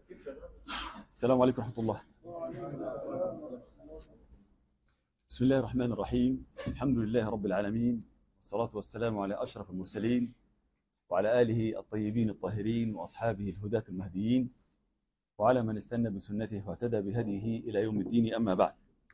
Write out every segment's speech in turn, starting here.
السلام عليكم ورحمة الله بسم الله الرحمن الرحيم الحمد لله رب العالمين والصلاة والسلام على أشرف المرسلين وعلى آله الطيبين الطاهرين وأصحابه الهداة المهديين وعلى من استنى بسنته واهتدى بهديه إلى يوم الدين أما بعد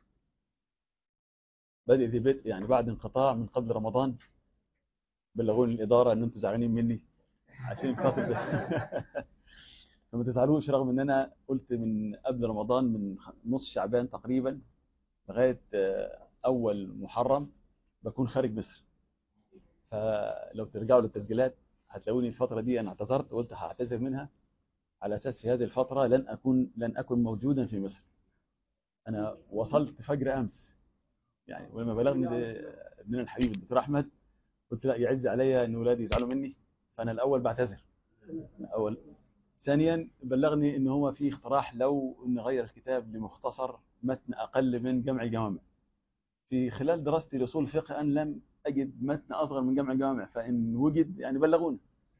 بدء ذي بدء يعني بعد انقطاع من قبل رمضان بلغوني الإدارة أن أنتم زعلانين مني عشان خاطر فما تزعلوش رغم ان انا قلت من قبل رمضان من نص شعبان تقريبا لغايه اول محرم بكون خارج مصر فلو ترجعوا للتسجيلات هتلاقوني الفتره دي انا اعتذرت وقلت هعتذر منها على اساس في هذه الفتره لن اكون لن اكن موجودا في مصر انا وصلت فجر امس يعني ولما بلغني ابننا الحبيب الدكتور احمد قلت لا يعز عليا ان اولادي يزعلوا مني فانا الاول بعتذر اول ثانيا بلغني ان هو في اقتراح لو نغير الكتاب لمختصر متن اقل من جمع الجوامع في خلال دراستي لاصول الفقه ان لم اجد متن اصغر من جمع الجوامع فان وجد يعني بلغونا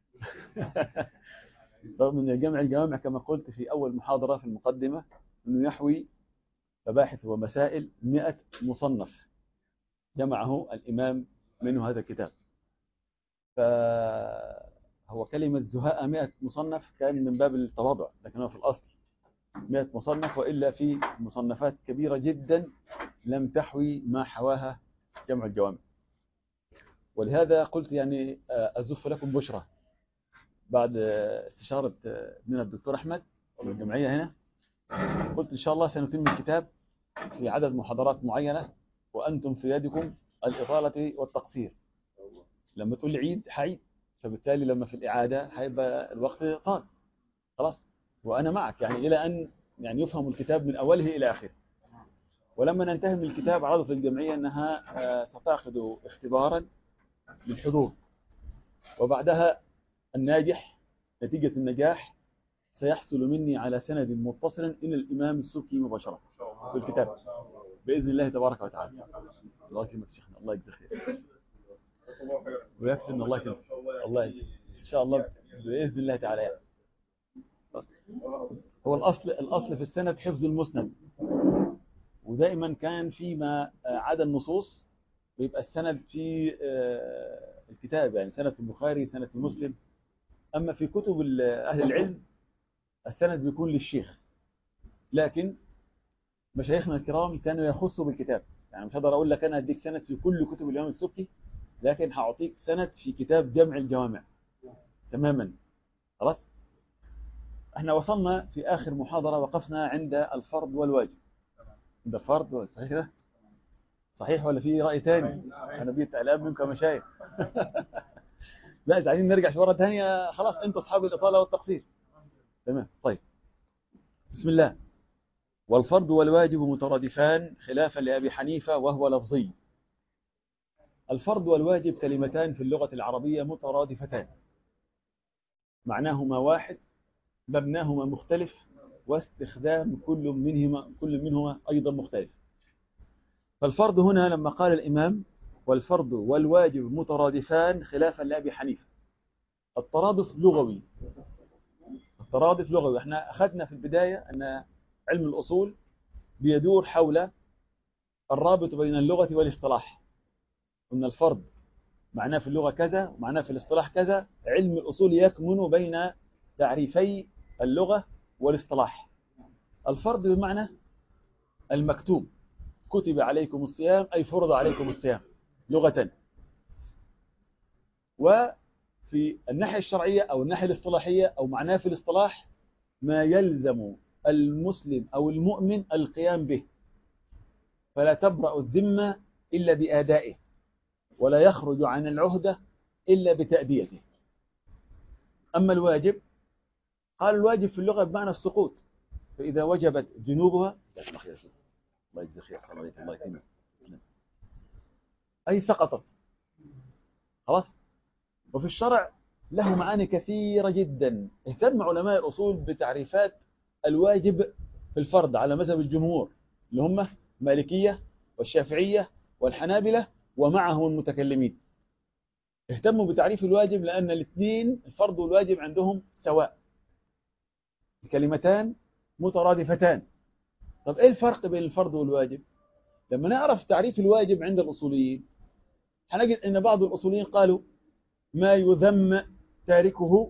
رغم ان جمع الجوامع كما قلت في اول محاضره في المقدمه انه يحوي مباحث ومسائل 100 مصنف جمعه الامام منه هذا الكتاب ف هو كلمة زهاء 100 مصنف كان من باب التواضع لكن هو في الأصل 100 مصنف وإلا في مصنفات كبيرة جدا لم تحوي ما حواها جمع الجوامع ولهذا قلت يعني أزف لكم بشرة بعد استشارة ابننا الدكتور أحمد والجمعية هنا قلت إن شاء الله سنتم الكتاب في عدد محاضرات معينة وأنتم في يدكم الإطالة والتقصير لما تقول لي عيد حعيد فبالتالي لما في الإعادة هيبقى الوقت طال خلاص وأنا معك يعني إلى أن يعني يفهم الكتاب من أوله إلى آخره ولما ننتهي من الكتاب عرضت الجمعية أنها ستعقد اختبارا للحضور وبعدها الناجح نتيجة النجاح سيحصل مني على سند متصل إلى الإمام السبكي مباشرة في الكتاب بإذن الله تبارك وتعالى الله يكرمك شيخنا الله يجزاك خير ويكفي ان الله يكرمك الله يجزاك ان شاء الله باذن الله تعالى يعني. هو الاصل الاصل في السند حفظ المسند ودائما كان فيما عدا النصوص بيبقى السند في الكتاب يعني سند في البخاري سند في مسلم اما في كتب اهل العلم السند بيكون للشيخ لكن مشايخنا الكرام كانوا يخصوا بالكتاب يعني مش هقدر اقول لك انا اديك سند في كل كتب الامام السبكي لكن هعطيك سند في كتاب جمع الجوامع تماما خلاص احنا وصلنا في اخر محاضرة وقفنا عند الفرض والواجب عند الفرض ولا صحيح كده صحيح ولا في رأي تاني انا بيت الاب منكم مشايخ لا اذا عايزين نرجع شويه ثانيه خلاص انتوا اصحاب الاطاله والتقصير تمام طيب بسم الله والفرض والواجب مترادفان خلافا لابي حنيفه وهو لفظي الفرض والواجب كلمتان في اللغة العربية مترادفتان معناهما واحد مبناهما مختلف واستخدام كل منهما كل منهما أيضا مختلف فالفرض هنا لما قال الإمام والفرض والواجب مترادفان خلافا لأبي حنيفة الترادف لغوي الترادف لغوي احنا أخذنا في البداية أن علم الأصول بيدور حول الرابط بين اللغة والاصطلاح أن الفرض معناه في اللغة كذا ومعناه في الاصطلاح كذا علم الأصول يكمن بين تعريفي اللغة والاصطلاح الفرض بمعنى المكتوب كتب عليكم الصيام أي فرض عليكم الصيام لغة وفي الناحية الشرعية أو الناحية الاصطلاحية أو معناه في الاصطلاح ما يلزم المسلم أو المؤمن القيام به فلا تبرأ الذمة إلا بآدائه ولا يخرج عن العهدة إلا بتأديته أما الواجب قال الواجب في اللغة بمعنى السقوط فإذا وجبت جنوبها الله يجزي خير الله يتمم أي سقطت خلاص وفي الشرع له معاني كثيرة جدا اهتم علماء الأصول بتعريفات الواجب في الفرض على مذهب الجمهور اللي هم مالكية والشافعية والحنابلة ومعهم المتكلمين اهتموا بتعريف الواجب لأن الاثنين الفرض والواجب عندهم سواء الكلمتان مترادفتان طب إيه الفرق بين الفرض والواجب لما نعرف تعريف الواجب عند الأصوليين هنجد أن بعض الأصوليين قالوا ما يذم تاركه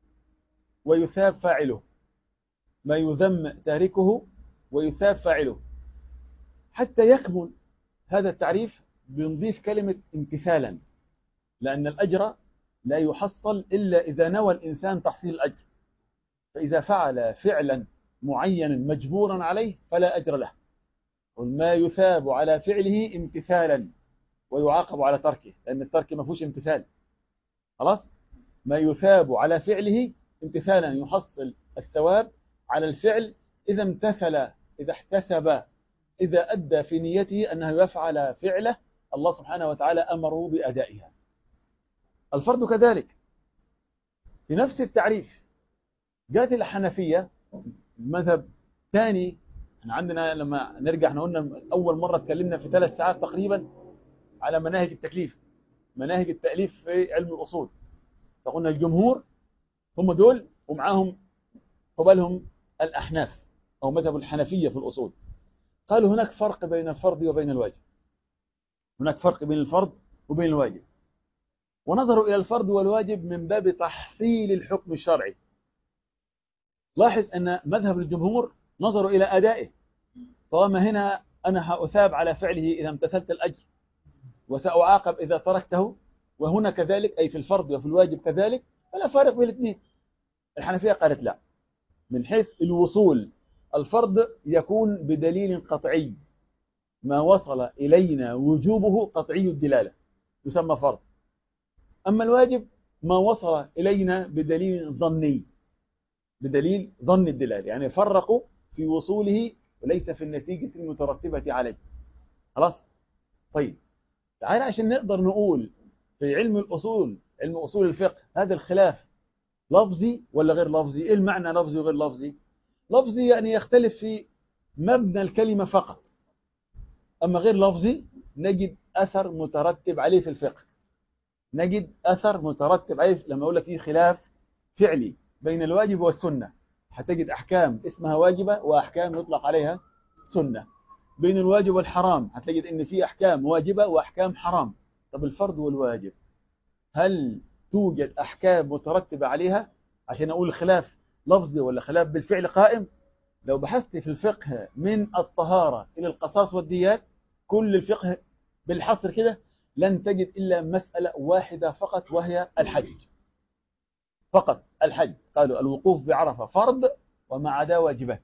ويثاب فاعله ما يذم تاركه ويثاب فاعله حتى يكمل هذا التعريف بنضيف كلمة امتثالا لأن الأجر لا يحصل إلا إذا نوى الإنسان تحصيل الأجر فإذا فعل فعلا معينا مجبورا عليه فلا أجر له ما يثاب على فعله امتثالا ويعاقب على تركه لأن الترك ما فيهوش امتثال خلاص ما يثاب على فعله امتثالا يحصل الثواب على الفعل إذا امتثل إذا احتسب إذا أدى في نيته أنه يفعل فعله الله سبحانه وتعالى أمره بأدائها الفرد كذلك في نفس التعريف جاءت الحنفية مذهب ثاني احنا عندنا لما نرجع احنا قلنا أول مرة اتكلمنا في ثلاث ساعات تقريبا على مناهج التكليف مناهج التأليف في علم الأصول فقلنا الجمهور هم دول ومعاهم قبلهم الأحناف أو مذهب الحنفية في الأصول قالوا هناك فرق بين الفرض وبين الواجب هناك فرق بين الفرض وبين الواجب ونظروا إلى الفرض والواجب من باب تحصيل الحكم الشرعي لاحظ أن مذهب الجمهور نظروا إلى أدائه طالما هنا أنا هأثاب على فعله إذا امتثلت الأجر وسأعاقب إذا تركته وهنا كذلك أي في الفرض وفي الواجب كذلك فلا فارق بين الاثنين الحنفية قالت لا من حيث الوصول الفرض يكون بدليل قطعي ما وصل إلينا وجوبه قطعي الدلالة يسمى فرض أما الواجب ما وصل إلينا بدليل ظني بدليل ظن الدلالة يعني فرقوا في وصوله وليس في النتيجة المترتبة عليه خلاص طيب تعالى عشان نقدر نقول في علم الأصول علم أصول الفقه هذا الخلاف لفظي ولا غير لفظي إيه المعنى لفظي وغير لفظي لفظي يعني يختلف في مبنى الكلمة فقط أما غير لفظي نجد أثر مترتب عليه في الفقه نجد أثر مترتب عليه لما أقول لك فيه خلاف فعلي بين الواجب والسنة هتجد أحكام اسمها واجبة وأحكام يطلق عليها سنة بين الواجب والحرام هتجد إن في أحكام واجبة وأحكام حرام طب الفرض والواجب هل توجد أحكام مترتبة عليها عشان أقول خلاف لفظي ولا خلاف بالفعل قائم لو بحثت في الفقه من الطهارة إلى القصاص والديات كل الفقه بالحصر كده لن تجد إلا مسألة واحدة فقط وهي الحج فقط الحج قالوا الوقوف بعرفة فرض وما عدا واجبات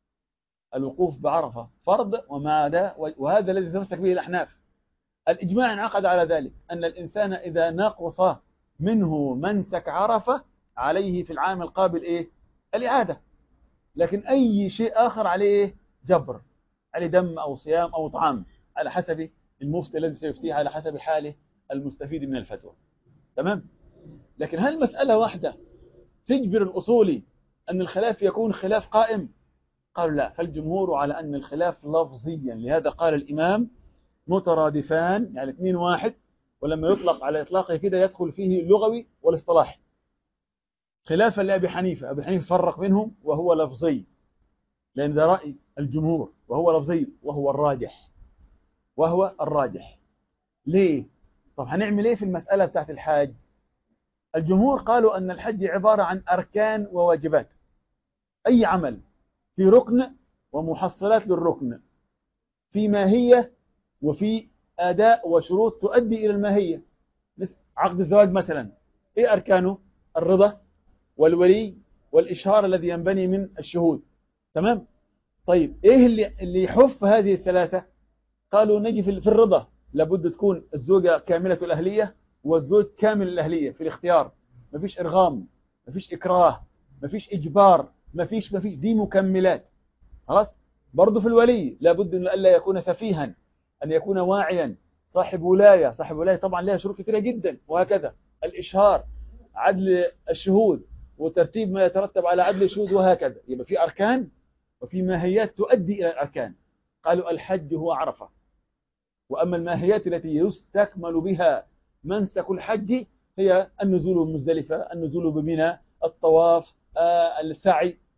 الوقوف بعرفة فرض وما عدا وهذا الذي تمسك به الأحناف الإجماع انعقد على ذلك أن الإنسان إذا نقص منه منسك عرفة عليه في العام القابل إيه؟ الإعادة لكن أي شيء آخر عليه جبر عليه دم أو صيام أو طعام على حسب المفتي الذي سيفتيه على حسب حاله المستفيد من الفتوى تمام لكن هل مسألة واحدة تجبر الأصولي أن الخلاف يكون خلاف قائم قالوا لا فالجمهور على أن الخلاف لفظيا لهذا قال الإمام مترادفان يعني اثنين واحد ولما يطلق على إطلاقه كده يدخل فيه اللغوي والاصطلاحي خلافا لأبي حنيفة أبي حنيفة فرق بينهم وهو لفظي لأن ذا رأي الجمهور وهو لفظي وهو الراجح وهو الراجح ليه؟ طب هنعمل ايه في المسألة بتاعت الحاج الجمهور قالوا أن الحج عبارة عن أركان وواجبات أي عمل في ركن ومحصلات للركن في ماهية وفي أداء وشروط تؤدي إلى الماهية عقد الزواج مثلا إيه أركانه الرضا والولي والإشهار الذي ينبني من الشهود تمام طيب إيه اللي, اللي يحف هذه الثلاثة قالوا نجي في الرضا لابد تكون الزوجة كاملة الأهلية والزوج كامل الأهلية في الاختيار مفيش إرغام مفيش إكراه مفيش إجبار مفيش مفيش دي مكملات خلاص برضه في الولي لابد أن ألا يكون سفيها أن يكون واعيا صاحب ولاية صاحب ولاية طبعا لها شروط كثيرة جدا وهكذا الإشهار عدل الشهود وترتيب ما يترتب على عدل الشهود وهكذا يبقى في أركان وفي ماهيات تؤدي إلى الأركان قالوا الحج هو عرفة وأما الماهيات التي يستكمل بها منسك الحج هي النزول بمزدلفة النزول بمنى الطواف آه، السعي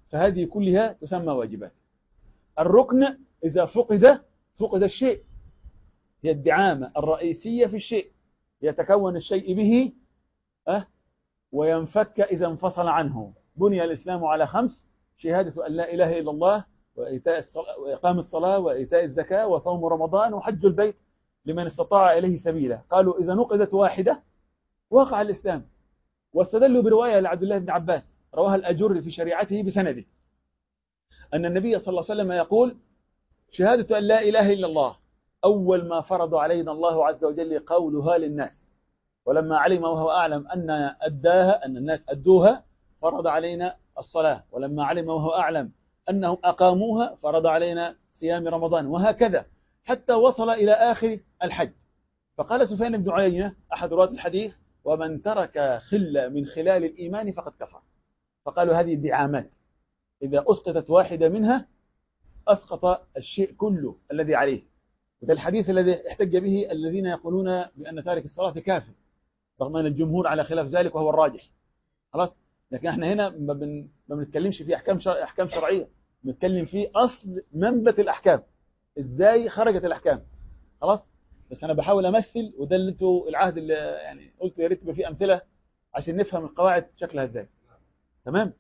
فهذه كلها تسمى واجبات الركن إذا فقد فقد الشيء هي الدعامة الرئيسية في الشيء يتكون الشيء به أه وينفك إذا انفصل عنه بني الإسلام على خمس شهادة أن لا إله إلا الله وإيتاء الصلاة وإقام الصلاة وإيتاء الزكاة وصوم رمضان وحج البيت لمن استطاع إليه سبيلا قالوا إذا نقضت واحدة وقع الإسلام واستدلوا برواية لعبد الله بن عباس رواها الأجر في شريعته بسنده أن النبي صلى الله عليه وسلم يقول شهادة أن لا إله إلا الله أول ما فرض علينا الله عز وجل قولها للناس ولما علم وهو أعلم أن أداها أن الناس أدوها فرض علينا الصلاة ولما علم وهو أعلم أنهم أقاموها فرض علينا صيام رمضان وهكذا حتى وصل إلى آخر الحج فقال سفيان بن عيينة أحد رواة الحديث ومن ترك خلة من خلال الإيمان فقد كفر فقالوا هذه الدعامات إذا أسقطت واحدة منها أسقط الشيء كله الذي عليه وده الحديث الذي احتج به الذين يقولون بأن تارك الصلاة كافر رغم أن الجمهور على خلاف ذلك وهو الراجح خلاص لكن احنا هنا ما, بن... ما بنتكلمش في أحكام شرع... أحكام شرعية بنتكلم في أصل منبت الأحكام إزاي خرجت الأحكام خلاص بس أنا بحاول أمثل وده اللي انتوا العهد اللي يعني قلت يا ريت يبقى فيه أمثلة عشان نفهم القواعد شكلها إزاي تمام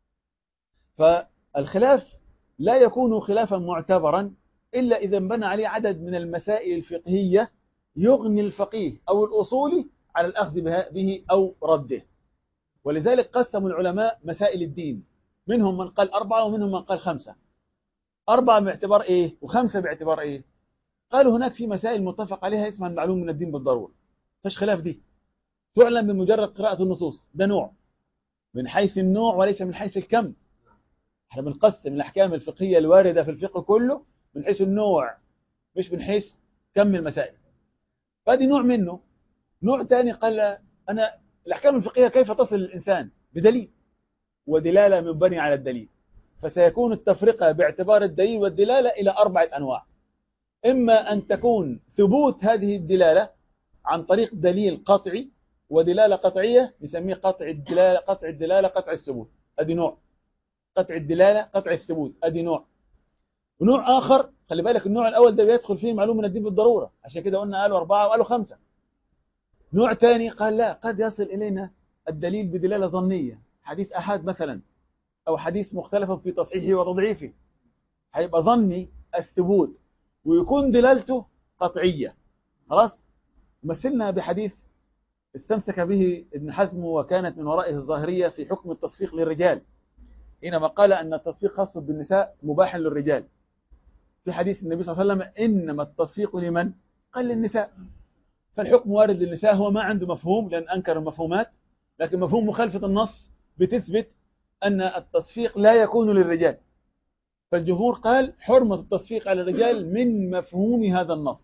فالخلاف لا يكون خلافا معتبرا إلا إذا انبنى عليه عدد من المسائل الفقهية يغني الفقيه أو الأصولي على الأخذ به أو رده ولذلك قسموا العلماء مسائل الدين منهم من قال أربعة ومنهم من قال خمسة أربعة باعتبار إيه وخمسة باعتبار إيه قالوا هناك في مسائل متفق عليها اسمها المعلوم من الدين بالضرورة فش خلاف دي تعلم بمجرد قراءة النصوص ده نوع من حيث النوع وليس من حيث الكم احنا بنقسم الأحكام الفقهية الواردة في الفقه كله من حيث النوع مش من حيث كم المسائل فهذه نوع منه نوع ثاني قال أنا الأحكام الفقهية كيف تصل للإنسان بدليل ودلالة مبني على الدليل فسيكون التفرقة باعتبار الدليل والدلالة إلى أربعة أنواع إما أن تكون ثبوت هذه الدلالة عن طريق دليل قطعي ودلالة قطعية نسميه قطع الدلالة قطع الدلالة قطع الثبوت أدي نوع قطع الدلالة قطع الثبوت أدي نوع ونوع آخر خلي بالك النوع الأول ده بيدخل فيه معلوم من الدين بالضرورة عشان كده قلنا قالوا أربعة وقالوا خمسة نوع ثاني قال لا قد يصل إلينا الدليل بدلالة ظنية حديث أحد مثلا أو حديث مختلف في تصحيحه وتضعيفه هيبقى ظني الثبوت ويكون دلالته قطعية خلاص مثلنا بحديث استمسك به ابن حزم وكانت من ورائه الظاهرية في حكم التصفيق للرجال حينما قال أن التصفيق خاص بالنساء مباح للرجال في حديث النبي صلى الله عليه وسلم إنما التصفيق لمن؟ قال للنساء فالحكم وارد للنساء هو ما عنده مفهوم لأن أنكر المفهومات لكن مفهوم مخالفة النص بتثبت أن التصفيق لا يكون للرجال فالجمهور قال حرمة التصفيق على الرجال من مفهوم هذا النص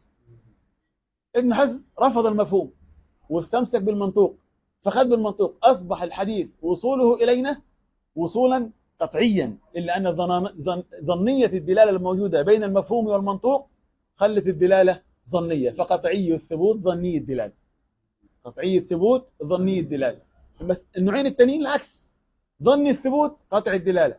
ابن حزم رفض المفهوم واستمسك بالمنطوق فخذ بالمنطوق أصبح الحديث وصوله إلينا وصولا قطعيا إلا أن ظنية الدلالة الموجودة بين المفهوم والمنطوق خلت الدلالة ظنية فقطعي الثبوت ظني الدلالة قطعي الثبوت ظني الدلالة بس النوعين التانيين العكس ظني الثبوت قطع الدلالة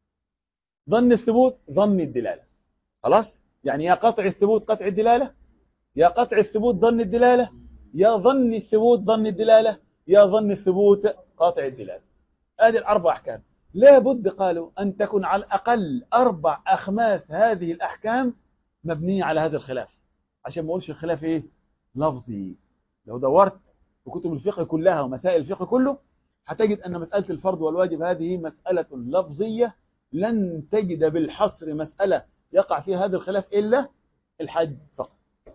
ظن الثبوت ظن الدلالة خلاص يعني يا قطع الثبوت قطع الدلالة يا قطع الثبوت ظن الدلالة يا ظن الثبوت ظن الدلالة يا ظن الثبوت قاطع الدلالة هذه الأربع أحكام لا بد قالوا أن تكون على الأقل أربع أخماس هذه الأحكام مبنية على هذا الخلاف عشان ما أقولش الخلاف إيه لفظي لو دورت في كتب الفقه كلها ومسائل الفقه كله هتجد أن مسألة الفرض والواجب هذه مسألة لفظية لن تجد بالحصر مسألة يقع فيها هذا الخلاف إلا الحج فقط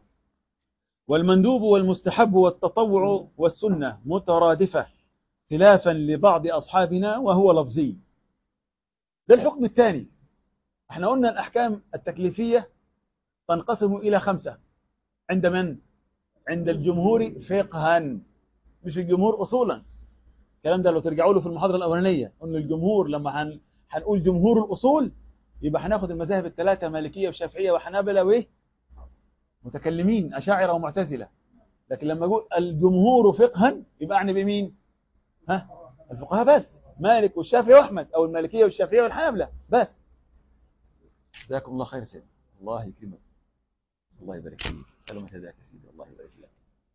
والمندوب والمستحب والتطوع والسنة مترادفة خلافا لبعض أصحابنا وهو لفظي ده الحكم الثاني احنا قلنا الأحكام التكليفية تنقسم إلى خمسة عند من؟ عند الجمهور فقها مش الجمهور أصولا الكلام ده لو ترجعوا له في المحاضرة الأولانية قلنا الجمهور لما هن... هنقول جمهور الأصول يبقى هناخد المذاهب الثلاثة مالكية وشافعية وحنابلة وإيه؟ متكلمين أشاعرة ومعتزلة لكن لما أقول الجمهور فقها يبقى أعني بمين؟ ها؟ الفقهاء بس مالك والشافعي واحمد او المالكيه والشافعيه والحنابلة بس جزاكم الله خير سيدي الله يكرمك الله يبارك فيك سلامة هداك يا سيدي الله يبارك لك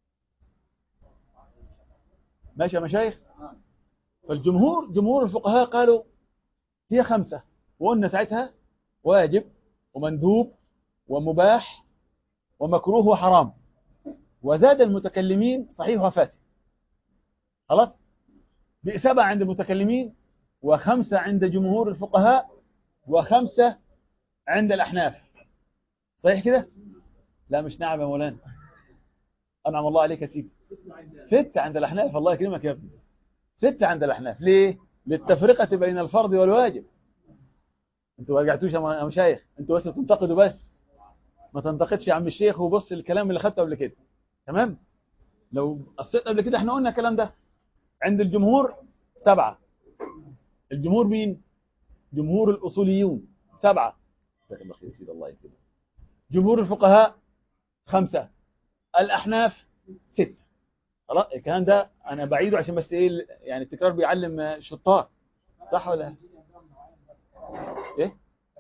ماشي يا مشايخ فالجمهور جمهور الفقهاء قالوا هي خمسة وقلنا ساعتها واجب ومندوب ومباح ومكروه وحرام وزاد المتكلمين صحيح وفاسد خلاص سبعة عند المتكلمين وخمسة عند جمهور الفقهاء وخمسة عند الأحناف صحيح كده لا مش نعم يا مولانا أنعم الله عليك يا سيدي ستة عند الأحناف الله يكرمك يا ابني ستة عند الأحناف ليه للتفرقة بين الفرض والواجب انتوا ما رجعتوش يا مشايخ انتوا بس تنتقدوا بس ما تنتقدش يا عم الشيخ وبص الكلام اللي خدته قبل كده تمام لو قصيت قبل كده احنا قلنا الكلام ده عند الجمهور سبعة الجمهور مين جمهور الأصوليون سبعة جزاك الله خير سيد الله يكرمك جمهور الفقهاء خمسة الأحناف ستة خلاص الكلام ده أنا بعيده عشان بس إيه يعني التكرار بيعلم شطار صح ولا إيه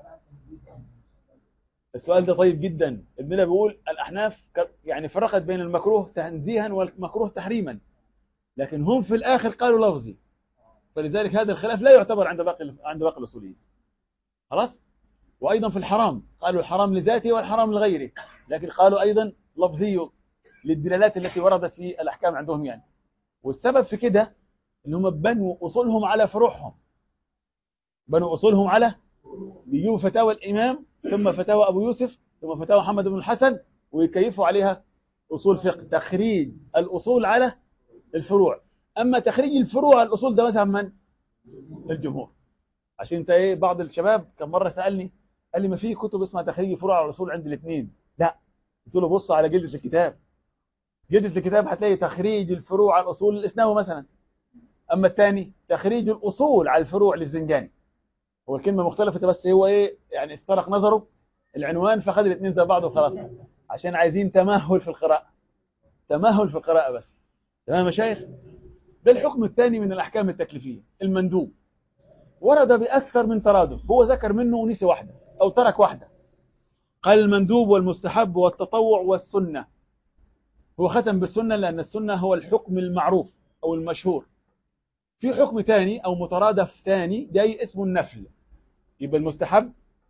السؤال ده طيب جدا ابننا بيقول الأحناف يعني فرقت بين المكروه تنزيها والمكروه تحريما لكن هم في الآخر قالوا لفظي فلذلك هذا الخلاف لا يعتبر عند باقي عند باقي الاصوليين خلاص وايضا في الحرام قالوا الحرام لذاته والحرام لغيره لكن قالوا ايضا لفظي للدلالات التي وردت في الاحكام عندهم يعني والسبب في كده ان هم بنوا اصولهم على فروعهم بنوا اصولهم على بيجيبوا فتاوى الامام ثم فتاوى ابو يوسف ثم فتاوى محمد بن الحسن ويكيفوا عليها اصول فقه تخريج الاصول على الفروع اما تخريج الفروع على الاصول ده مذهب من الجمهور عشان انت ايه بعض الشباب كم مره سالني قال لي ما في كتب اسمها تخريج الفروع على الاصول عند الاثنين لا قلت له بص على جلده الكتاب جلده الكتاب هتلاقي تخريج الفروع على الاصول الاسناوي مثلا اما الثاني تخريج الاصول على الفروع للزنجاني هو الكلمه مختلفه بس هو ايه يعني استرق نظره العنوان فخد الاثنين زي بعض وخلاص عشان عايزين تمهل في القراءه تمهل في القراءه بس تمام يا مشايخ ده الحكم الثاني من الأحكام التكليفية المندوب ورد بأكثر من ترادف هو ذكر منه ونسي واحدة أو ترك واحدة قال المندوب والمستحب والتطوع والسنة هو ختم بالسنة لأن السنة هو الحكم المعروف أو المشهور في حكم ثاني أو مترادف ثاني جاي اسمه النفل يبقى المستحب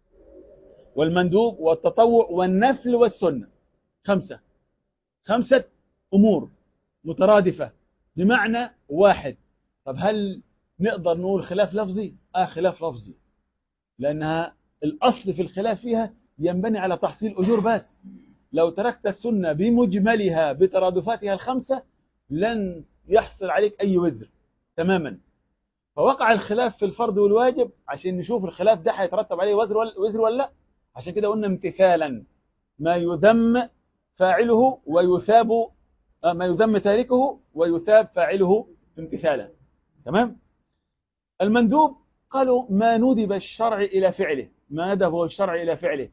والمندوب والتطوع والنفل والسنة خمسة خمسة أمور مترادفة بمعنى واحد طب هل نقدر نقول خلاف لفظي؟ آه خلاف لفظي لأنها الأصل في الخلاف فيها ينبني على تحصيل أجور بس لو تركت السنة بمجملها بترادفاتها الخمسة لن يحصل عليك أي وزر تماما فوقع الخلاف في الفرض والواجب عشان نشوف الخلاف ده هيترتب عليه وزر ولا, وزر ولا لا عشان كده قلنا امتثالا ما يذم فاعله ويثاب ما يذم تاركه ويثاب فاعله امتثالا تمام المندوب قالوا ما ندب الشرع إلى فعله ما ندب الشرع إلى فعله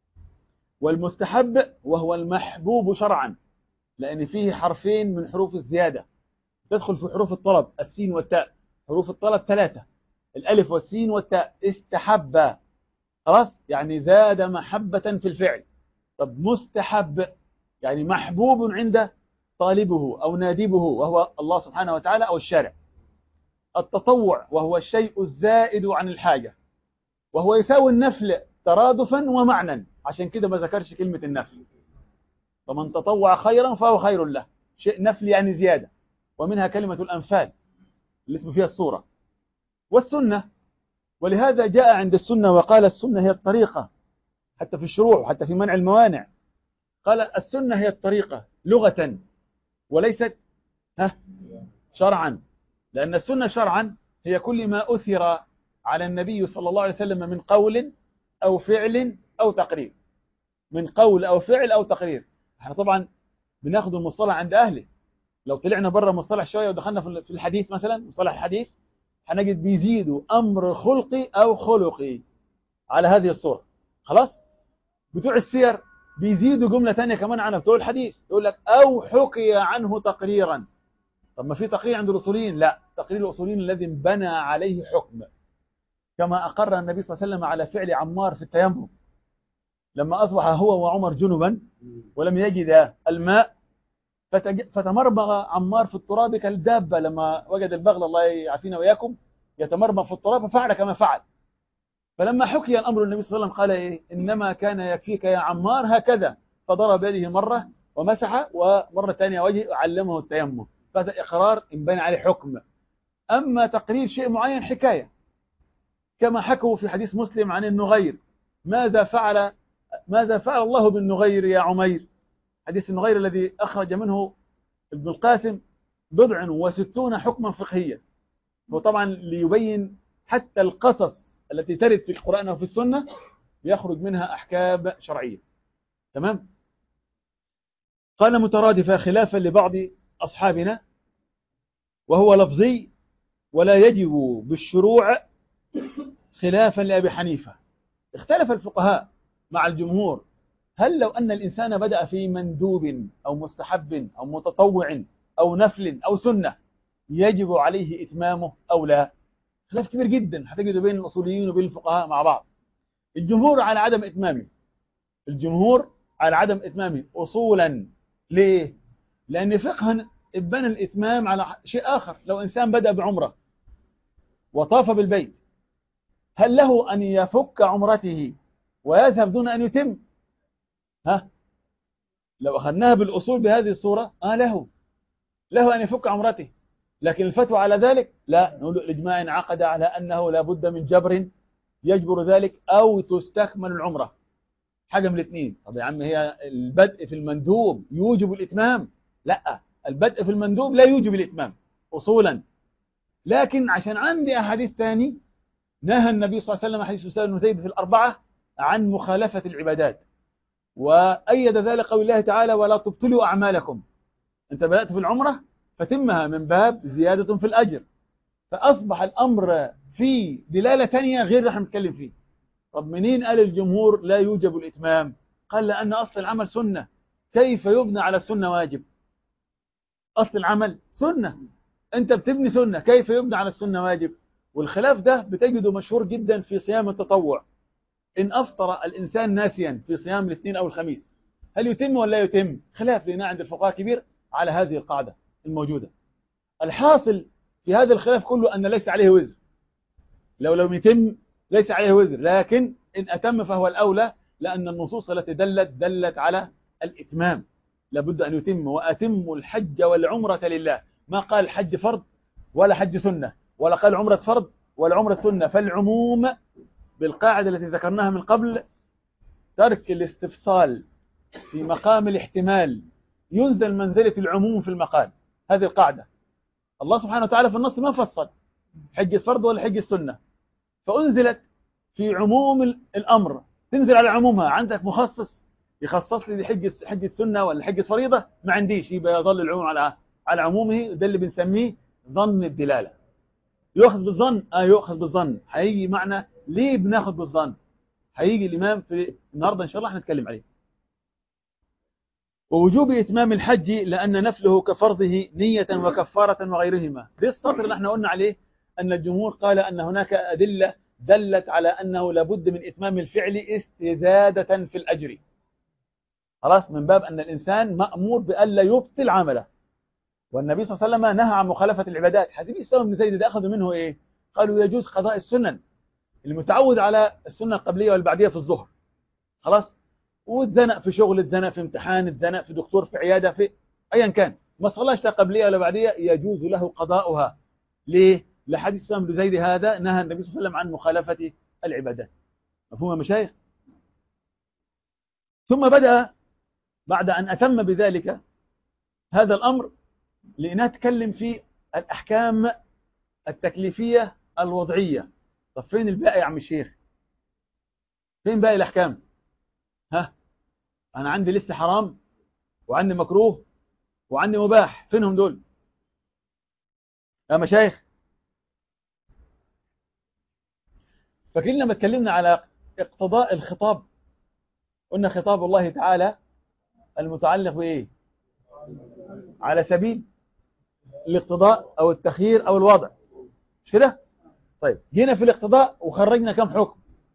والمستحب وهو المحبوب شرعا لأن فيه حرفين من حروف الزيادة تدخل في حروف الطلب السين والتاء حروف الطلب ثلاثة الألف والسين والتاء استحب خلاص يعني زاد محبة في الفعل طب مستحب يعني محبوب عند طالبه أو نادبه وهو الله سبحانه وتعالى أو الشارع التطوع وهو الشيء الزائد عن الحاجة وهو يساوي النفل ترادفا ومعنى عشان كده ما ذكرش كلمة النفل فمن تطوع خيرا فهو خير له شيء نفل يعني زيادة ومنها كلمة الأنفال اللي اسم فيها الصورة والسنة ولهذا جاء عند السنة وقال السنة هي الطريقة حتى في الشروع وحتى في منع الموانع قال السنة هي الطريقة لغة وليست ها شرعا لأن السنة شرعا هي كل ما أثر على النبي صلى الله عليه وسلم من قول أو فعل أو تقرير من قول أو فعل أو تقرير احنا طبعا بناخد المصطلح عند أهله لو طلعنا بره المصطلح شوية ودخلنا في الحديث مثلا مصطلح الحديث هنجد بيزيدوا أمر خلقي أو خلقي على هذه الصورة خلاص بتوع السير بيزيدوا جملة ثانية كمان عنها بتوع الحديث يقول لك أو حكي عنه تقريرا طب ما في تقرير عند الأصوليين لا تقرير الأصوليين الذي بنى عليه حكم كما أقر النبي صلى الله عليه وسلم على فعل عمار في التيمم لما أصبح هو وعمر جنبا ولم يجد الماء فتمرمغ عمار في التراب كالدابة لما وجد البغل الله يعافينا وإياكم يتمرمغ في التراب ففعل كما فعل فلما حكي الأمر النبي صلى الله عليه وسلم قال إيه إنما كان يكفيك يا عمار هكذا فضرب بيده مرة ومسح ومرة ثانية وجه علمه التيمم فهذا إقرار انبنى عليه حكم أما تقرير شيء معين حكاية كما حكوا في حديث مسلم عن النغير ماذا فعل ماذا فعل الله بالنغير يا عمير حديث النغير الذي أخرج منه ابن القاسم بضع وستون حكما فقهيا وطبعا ليبين حتى القصص التي ترد في القرآن وفي السنة يخرج منها أحكام شرعية تمام قال مترادفة خلافا لبعض أصحابنا وهو لفظي ولا يجب بالشروع خلافا لأبي حنيفة اختلف الفقهاء مع الجمهور هل لو أن الإنسان بدأ في مندوب أو مستحب أو متطوع أو نفل أو سنة يجب عليه إتمامه أو لا خلاف كبير جدا هتجد بين الأصوليين وبين الفقهاء مع بعض الجمهور على عدم إتمامه الجمهور على عدم إتمامه أصولا ليه؟ لأن فقها ابن الإتمام على شيء آخر لو إنسان بدأ بعمرة وطاف بالبيت هل له أن يفك عمرته ويذهب دون أن يتم ها لو أخذناها بالأصول بهذه الصورة آه له له أن يفك عمرته لكن الفتوى على ذلك لا نقول الإجماع انعقد على أنه لا بد من جبر يجبر ذلك أو تستكمل العمرة حاجة من الاثنين طب يا عم هي البدء في المندوب يوجب الإتمام لا البدء في المندوب لا يوجب الإتمام أصولا لكن عشان عندي أحاديث ثاني نهى النبي صلى الله عليه وسلم حديث أسامة بن زيد في الأربعة عن مخالفة العبادات وأيد ذلك قول الله تعالى ولا تبطلوا أعمالكم أنت بدأت في العمرة فتمها من باب زيادة في الأجر فأصبح الأمر في دلالة ثانية غير اللي احنا بنتكلم فيه طب منين قال الجمهور لا يوجب الإتمام قال لأن أصل العمل سنة كيف يبنى على السنة واجب أصل العمل سنة أنت بتبني سنة كيف يبنى على السنة واجب والخلاف ده بتجده مشهور جدا في صيام التطوع إن أفطر الإنسان ناسيا في صيام الاثنين أو الخميس هل يتم ولا يتم خلاف لنا عند الفقهاء كبير على هذه القاعدة الموجودة الحاصل في هذا الخلاف كله أن ليس عليه وزر لو لم يتم ليس عليه وزر لكن إن أتم فهو الأولى لأن النصوص التي دلت دلت على الإتمام لابد أن يتم وأتم الحج والعمرة لله ما قال حج فرض ولا حج سنة ولا قال عمرة فرض ولا عمرة سنة فالعموم بالقاعدة التي ذكرناها من قبل ترك الاستفصال في مقام الاحتمال ينزل منزلة العموم في المقال هذه القاعدة الله سبحانه وتعالى في النص ما فصل حج الفرض ولا حج السنة فأنزلت في عموم الأمر تنزل على عمومها عندك مخصص يخصص لي حج حج السنة ولا حج الفريضة ما عنديش يبقى يظل العموم على على عمومه ده اللي بنسميه ظن الدلالة يؤخذ بالظن اه يؤخذ بالظن هيجي معنى ليه بناخذ بالظن هيجي الإمام في النهاردة إن شاء الله هنتكلم عليه ووجوب إتمام الحج لأن نفله كفرضه نية وكفارة وغيرهما ده السطر اللي احنا قلنا عليه أن الجمهور قال أن هناك أدلة دلت على أنه لابد من إتمام الفعل استزادة في الأجر خلاص من باب أن الإنسان مأمور بألا يبطل عمله والنبي صلى الله عليه وسلم نهى عن مخالفة العبادات حديث السلام بن زيد ده أخذوا منه إيه قالوا يجوز قضاء السنن المتعود على السنة القبلية والبعدية في الظهر خلاص واتزنق في شغل اتزنق في امتحان اتزنق في دكتور في عيادة في أيا كان ما صلاش لا قبلية ولا بعدية يجوز له قضاؤها ليه لحديث سلام بن زيد هذا نهى النبي صلى الله عليه وسلم عن مخالفة العبادات مفهوم يا مشايخ ثم بدأ بعد أن أتم بذلك هذا الأمر لأنها تكلم في الأحكام التكليفية الوضعية طب فين الباقي يا عم الشيخ فين باقي الأحكام ها أنا عندي لسه حرام وعندي مكروه وعندي مباح فينهم دول يا مشايخ فاكرين لما اتكلمنا على اقتضاء الخطاب قلنا خطاب الله تعالى المتعلق بإيه على سبيل الاقتضاء أو التخيير أو الوضع مش كده طيب جينا في الاقتضاء وخرجنا كم حكم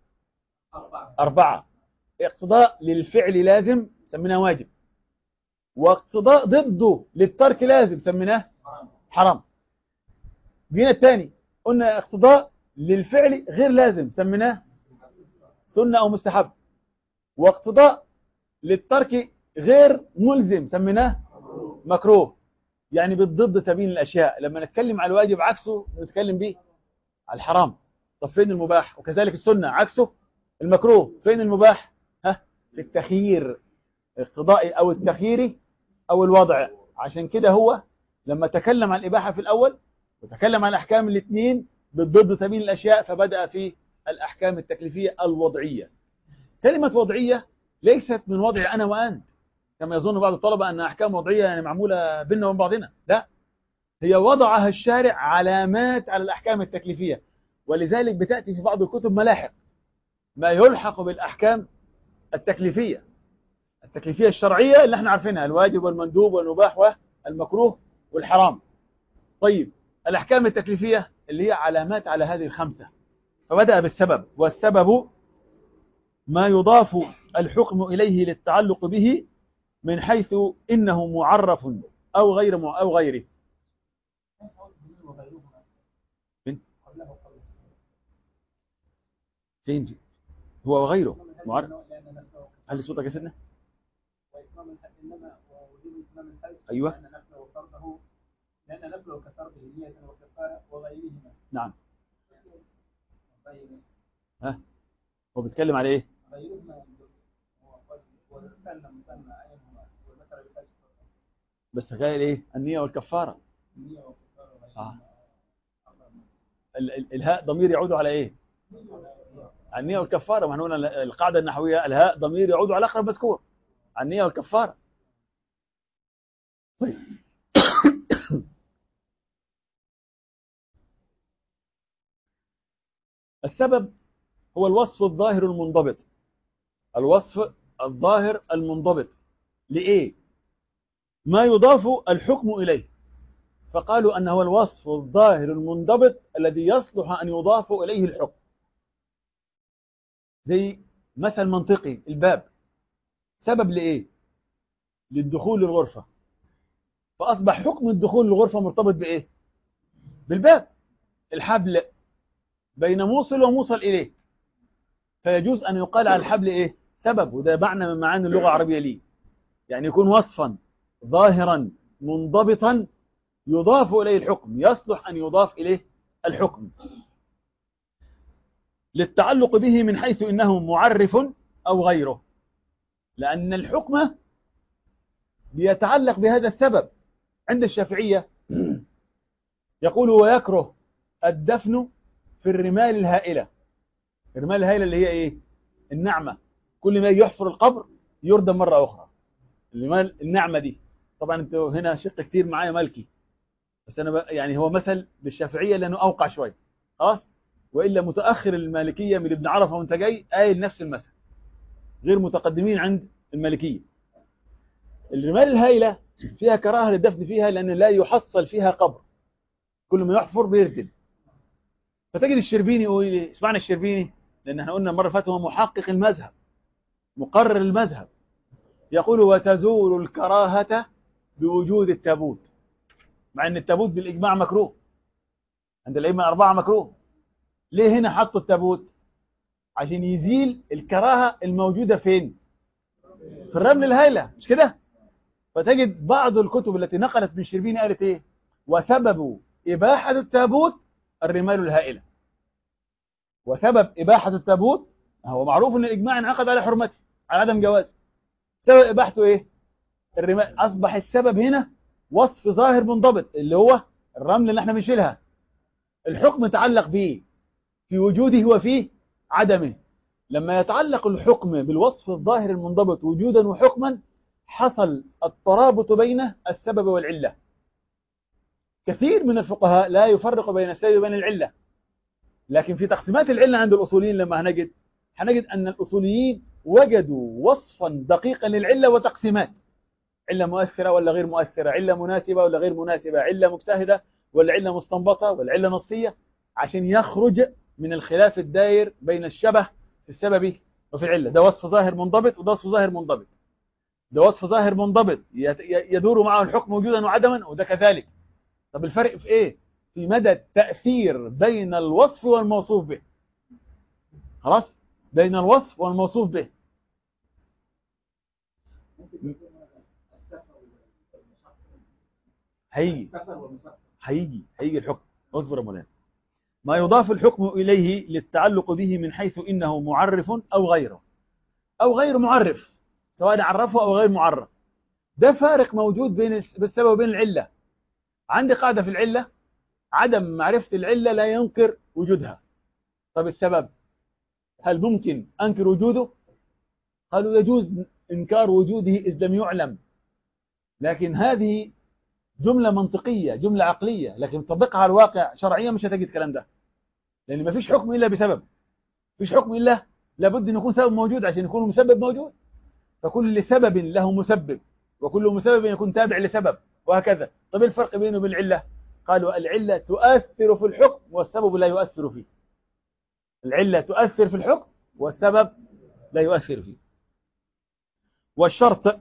أربعة اقتضاء للفعل لازم سميناه واجب واقتضاء ضده للترك لازم سميناه حرام جينا الثاني قلنا اقتضاء للفعل غير لازم سميناه سنة أو مستحب واقتضاء للترك غير ملزم سميناه مكروه يعني بالضد تبين الأشياء لما نتكلم على الواجب عكسه نتكلم به على الحرام طب فين المباح وكذلك السنة عكسه المكروه فين المباح ها في التخيير اقتضائي أو التخييري أو الوضع عشان كده هو لما تكلم عن الإباحة في الأول وتكلم عن الأحكام الاثنين بالضد تبين الأشياء فبدأ في الأحكام التكليفية الوضعية كلمة وضعية ليست من وضع أنا وأنت كما يظن بعض الطلبة أن أحكام وضعية يعني معمولة بيننا وبين بعضنا لا هي وضعها الشارع علامات على الأحكام التكليفية ولذلك بتأتي في بعض الكتب ملاحق ما يلحق بالأحكام التكليفية التكليفية الشرعية اللي احنا عارفينها الواجب والمندوب والمباح والمكروه والحرام طيب الأحكام التكليفية اللي هي علامات على هذه الخمسة فبدأ بالسبب والسبب ما يضاف الحكم إليه للتعلق به من حيث إنه معرف أو غير مع أو غيره فين فين هو وغيره معرف هل صوتك يا سيدنا أيوة لأن نفله كفرضه نية وكفارة وغيرهما نعم ها هو بيتكلم على ايه غيرهما والثنى مثنى أيهما والذكر بالفجر بس قال ايه النية والكفارة النية والكفارة آه. وغيرهما ال- ال- الهاء ضمير يعود على ايه على النية والكفارة ما هنا القاعدة النحوية الهاء ضمير يعود على أقرب مذكور على النية والكفارة طيب السبب هو الوصف الظاهر المنضبط الوصف الظاهر المنضبط لإيه؟ ما يضاف الحكم إليه فقالوا أنه هو الوصف الظاهر المنضبط الذي يصلح أن يضاف إليه الحكم زي مثل منطقي الباب سبب لإيه؟ للدخول للغرفة فأصبح حكم الدخول للغرفة مرتبط بإيه؟ بالباب الحبل بين موصل وموصل إليه فيجوز أن يقال على الحبل إيه؟ سبب وده معنى من معاني اللغة العربية ليه يعني يكون وصفا ظاهرا منضبطا يضاف إليه الحكم يصلح أن يضاف إليه الحكم للتعلق به من حيث إنه معرف أو غيره لأن الحكم بيتعلق بهذا السبب عند الشافعية يقول ويكره الدفن في الرمال الهائلة الرمال الهائلة اللي هي إيه النعمة كل ما يجي يحفر القبر يردم مرة أخرى الرمال النعمة دي طبعا انتوا هنا شق كتير معايا مالكي بس أنا ب... يعني هو مثل بالشافعية لأنه أوقع شوي خلاص وإلا متأخر المالكية من ابن عرفة وانت جاي قايل نفس المثل غير متقدمين عند المالكية الرمال الهائلة فيها كراهة للدفن فيها لأن لا يحصل فيها قبر كل ما يحفر بيردم فتجد الشربيني يقول لي اسمعنا الشربيني لأن احنا قلنا مرة فاتت هو محقق المذهب مقرر المذهب يقول وتزول الكراهة بوجود التابوت مع أن التابوت بالإجماع مكروه عند الأئمة الأربعة مكروه ليه هنا حطوا التابوت عشان يزيل الكراهة الموجودة فين في الرمل الهائلة مش كده فتجد بعض الكتب التي نقلت من شربيني قالت ايه وسبب إباحة التابوت الرمال الهائلة وسبب إباحة التابوت هو معروف أن الإجماع انعقد على حرمته على عدم جوازه سبب إباحته إيه الرمال أصبح السبب هنا وصف ظاهر منضبط اللي هو الرمل اللي احنا بنشيلها الحكم يتعلق به في وجوده وفي عدمه لما يتعلق الحكم بالوصف الظاهر المنضبط وجودا وحكما حصل الترابط بين السبب والعلة كثير من الفقهاء لا يفرق بين السبب وبين العلة لكن في تقسيمات العلة عند الأصوليين لما هنجد هنجد أن الأصوليين وجدوا وصفا دقيقا للعلة وتقسيمات علة مؤثرة ولا غير مؤثرة علة مناسبة ولا غير مناسبة علة مجتهدة ولا علة مستنبطة ولا علة نصية عشان يخرج من الخلاف الداير بين الشبه في السبب وفي العلة ده وصف ظاهر منضبط وده وصف ظاهر منضبط ده وصف ظاهر منضبط يت- ي- يدور معه الحكم وجودا وعدما وده كذلك طب الفرق في ايه في مدى التأثير بين الوصف والموصوف به خلاص بين الوصف والموصوف به ممكن يكون السفر والمسافر هيجي السفر والمسافر هيجي هيجي الحكم اصبر يا مولانا ما يضاف الحكم إليه للتعلق به من حيث إنه معرف أو غيره أو غير معرف سواء عرفه أو غير معرف ده فارق موجود بين الس- بالسبب وبين العلة عندي قاعدة في العلة عدم معرفة العلة لا ينكر وجودها طب السبب هل ممكن أنكر وجوده قالوا يجوز إنكار وجوده إذ لم يعلم لكن هذه جملة منطقية جملة عقلية لكن طبقها على الواقع شرعيا مش هتجد الكلام ده لأن ما فيش حكم إلا بسبب فيش حكم إلا لابد أن يكون سبب موجود عشان يكون المسبب موجود فكل سبب له مسبب وكل مسبب يكون تابع لسبب وهكذا طب إيه الفرق بينه وبين العلة قالوا العلة تؤثر في الحكم والسبب لا يؤثر فيه العلة تؤثر في الحكم والسبب لا يؤثر فيه والشرط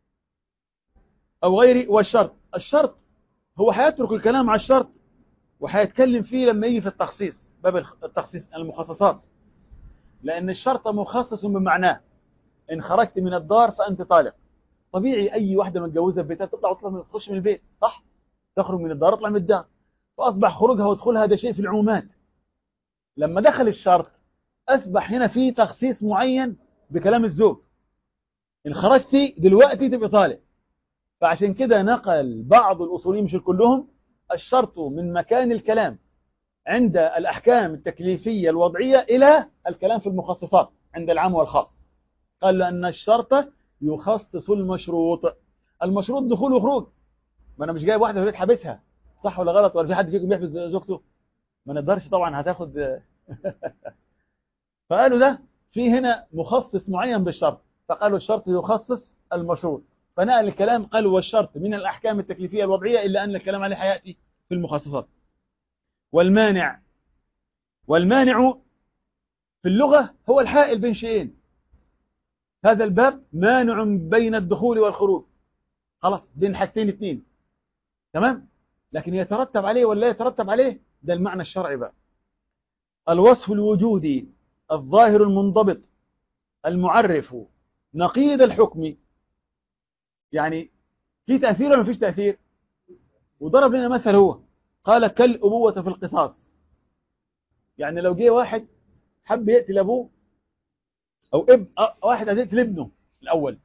أو غير والشرط الشرط هو هيترك الكلام على الشرط وهيتكلم فيه لما يجي في التخصيص باب الخ- التخصيص المخصصات لأن الشرط مخصص بمعناه إن خرجت من الدار فأنت طالق طبيعي أي واحدة متجوزة في بيتها تطلع وتطلع من تخش من البيت صح تخرج من الدار تطلع من الدار فأصبح خروجها ودخولها هذا شيء في العمومات لما دخل الشرط أصبح هنا في تخصيص معين بكلام الزوج إن خرجتي دلوقتي تبقى طالق فعشان كده نقل بعض الأصوليين مش كلهم الشرط من مكان الكلام عند الأحكام التكليفية الوضعية إلى الكلام في المخصصات عند العام والخاص قال لأن الشرط يخصص المشروط المشروط دخول وخروج ما أنا مش جايب واحدة في البيت حابسها صح ولا غلط ولا في حد فيكم بيحبس زوجته ما نقدرش طبعا هتاخد فقالوا ده في هنا مخصص معين بالشرط فقالوا الشرط يخصص المشروط فنقل الكلام قالوا والشرط من الأحكام التكليفية الوضعية إلا أن الكلام عليه حياتي في المخصصات والمانع والمانع في اللغة هو الحائل بين شيئين هذا الباب مانع بين الدخول والخروج خلاص بين حاجتين اثنين تمام لكن يترتب عليه ولا يترتب عليه ده المعنى الشرعي بقى الوصف الوجودي الظاهر المنضبط المعرف نقيض الحكم يعني في تأثير ولا مفيش تأثير وضرب لنا مثل هو قال كالأبوة في القصاص يعني لو جه واحد حب يقتل أبوه أو اب أه واحد عايز يقتل ابنه الأول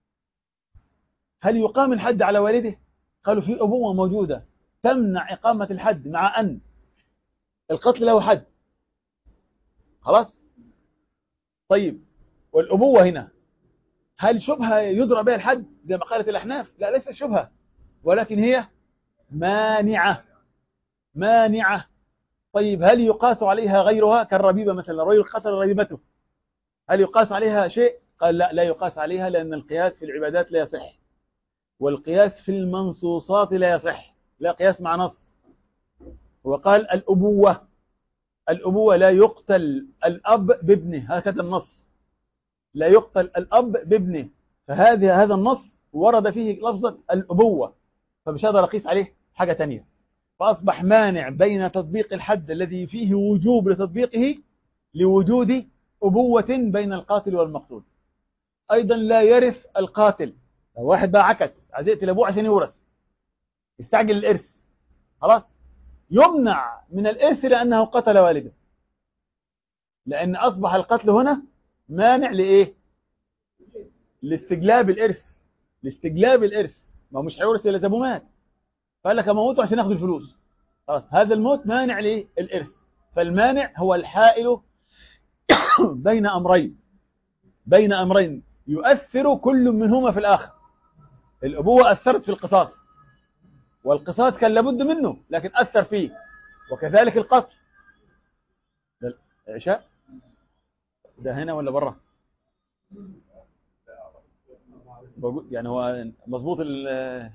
هل يقام الحد على والده قالوا في أبوة موجودة تمنع إقامة الحد مع أن القتل له حد خلاص طيب والأبوة هنا هل شبهة يدرى بها الحد زي ما قالت الأحناف لا ليست شبهة ولكن هي مانعة مانعة طيب هل يقاس عليها غيرها كالربيبة مثلا رجل قتل ربيبته هل يقاس عليها شيء قال لا لا يقاس عليها لأن القياس في العبادات لا يصح والقياس في المنصوصات لا يصح لا قياس مع نص وقال الأبوة الأبوة لا يقتل الأب بابنه هكذا النص لا يقتل الأب بابنه فهذا هذا النص ورد فيه لفظة الأبوة فمش هقدر أقيس عليه حاجة تانية فأصبح مانع بين تطبيق الحد الذي فيه وجوب لتطبيقه لوجود أبوة بين القاتل والمقتول أيضا لا يرث القاتل لو واحد بقى عكس عايز يقتل أبوه عشان يورث يستعجل الإرث خلاص يمنع من الإرث لأنه قتل والده لأن أصبح القتل هنا مانع لإيه لاستجلاب الإرث لاستجلاب الإرث ما هو مش هيورث إلا إذا أبوه مات فقال لك اموته عشان ياخد الفلوس خلاص هذا الموت مانع للإرث فالمانع هو الحائل بين أمرين بين أمرين يؤثر كل منهما في الآخر الأبوة أثرت في القصاص والقصاص كان لابد منه لكن أثر فيه وكذلك القتل ده العشاء ده هنا ولا برا بقول- يعني هو مظبوط ال-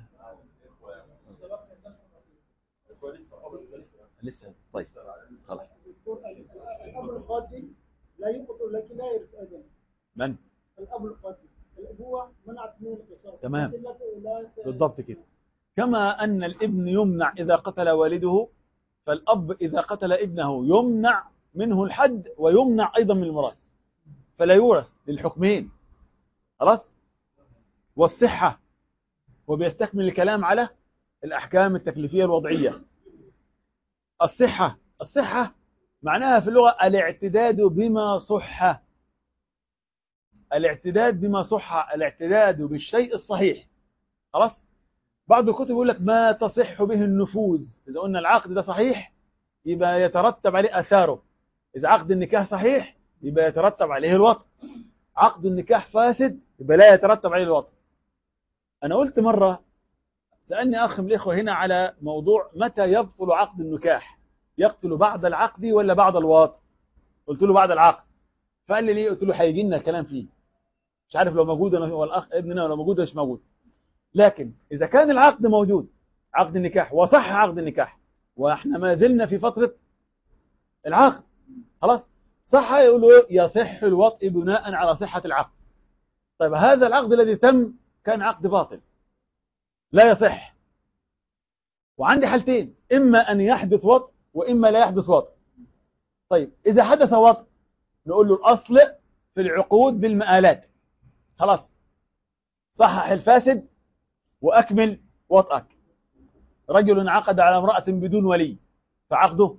لسه طيب خلاص دكتور الاب القاتل لا يقتل لكن لا يرث ايضا من الاب القاتل الابوه منعت من القصاص تمام. لكن لا لا- بالضبط كده كما أن الابن يمنع إذا قتل والده فالأب إذا قتل ابنه يمنع منه الحد ويمنع أيضا من الميراث فلا يورث للحكمين خلاص والصحة وبيستكمل الكلام على الأحكام التكليفية الوضعية الصحة الصحة معناها في اللغة الاعتداد بما صح الاعتداد بما صح الاعتداد بالشيء الصحيح خلاص بعض الكتب يقول لك ما تصح به النفوذ إذا قلنا العقد ده صحيح يبقى يترتب عليه أثاره إذا عقد النكاح صحيح يبقى يترتب عليه الوطن عقد النكاح فاسد يبقى لا يترتب عليه الوطن أنا قلت مرة سألني أخ من الإخوة هنا على موضوع متى يبطل عقد النكاح يقتل بعد العقد ولا بعد الوطن قلت له بعد العقد فقال لي ليه قلت له هيجي لنا كلام فيه مش عارف لو موجود انا هو الاخ ابننا لو موجود ولا مش موجود لكن اذا كان العقد موجود عقد النكاح وصح عقد النكاح واحنا ما زلنا في فتره العقد خلاص صح يقولوا إيه؟ يصح الوطء بناء على صحه العقد طيب هذا العقد الذي تم كان عقد باطل لا يصح وعندي حالتين اما ان يحدث وطء واما لا يحدث وطء طيب اذا حدث وطء نقول له الاصل في العقود بالمآلات خلاص صحح الفاسد وأكمل وطأك رجل عقد على امرأة بدون ولي فعقده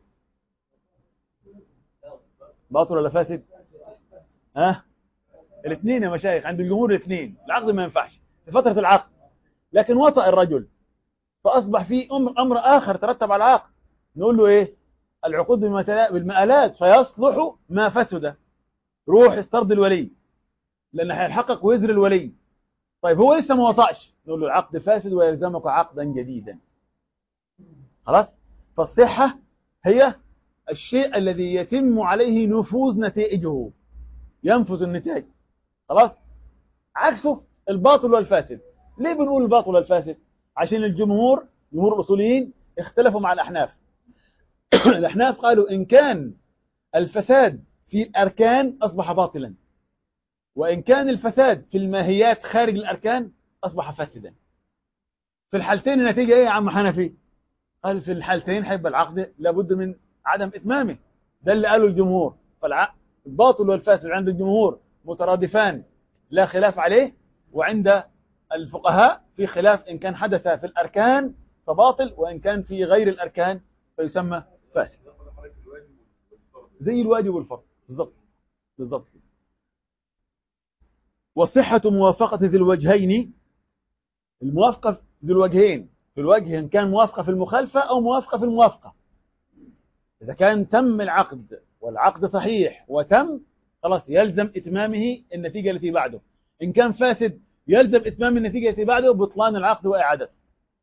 باطل ولا فاسد ها الاثنين يا مشايخ عند الجمهور الاثنين العقد ما ينفعش في فترة العقد لكن وطأ الرجل فأصبح في أمر, أمر آخر ترتب على العقد نقول له إيه العقود بالمتلا- بالمآلات فيصلح ما فسد روح استرد الولي لأن هيلحقك وزر الولي طيب هو لسه ما وطأش نقول له العقد فاسد ويلزمك عقدا جديدا خلاص فالصحة هي الشيء الذي يتم عليه نفوذ نتائجه ينفذ النتائج خلاص عكسه الباطل والفاسد ليه بنقول الباطل والفاسد عشان الجمهور جمهور الأصوليين اختلفوا مع الأحناف الأحناف قالوا إن كان الفساد في الأركان أصبح باطلا وإن كان الفساد في الماهيات خارج الأركان أصبح فاسدا في الحالتين النتيجة إيه يا عم حنفي قال في الحالتين هيبقى العقد لابد من عدم إتمامه ده اللي قاله الجمهور فالباطل والفاسد عند الجمهور مترادفان لا خلاف عليه وعند الفقهاء في خلاف إن كان حدث في الأركان فباطل وإن كان في غير الأركان فيسمى فاسد زي الواجب والفرض بالضبط بالضبط وصحة موافقة ذي الوجهين الموافقة ذي الوجهين في الوجه إن كان موافقة في المخالفة أو موافقة في الموافقة إذا كان تم العقد والعقد صحيح وتم خلاص يلزم إتمامه النتيجة التي بعده إن كان فاسد يلزم إتمام النتيجة التي بعده بطلان العقد وإعادته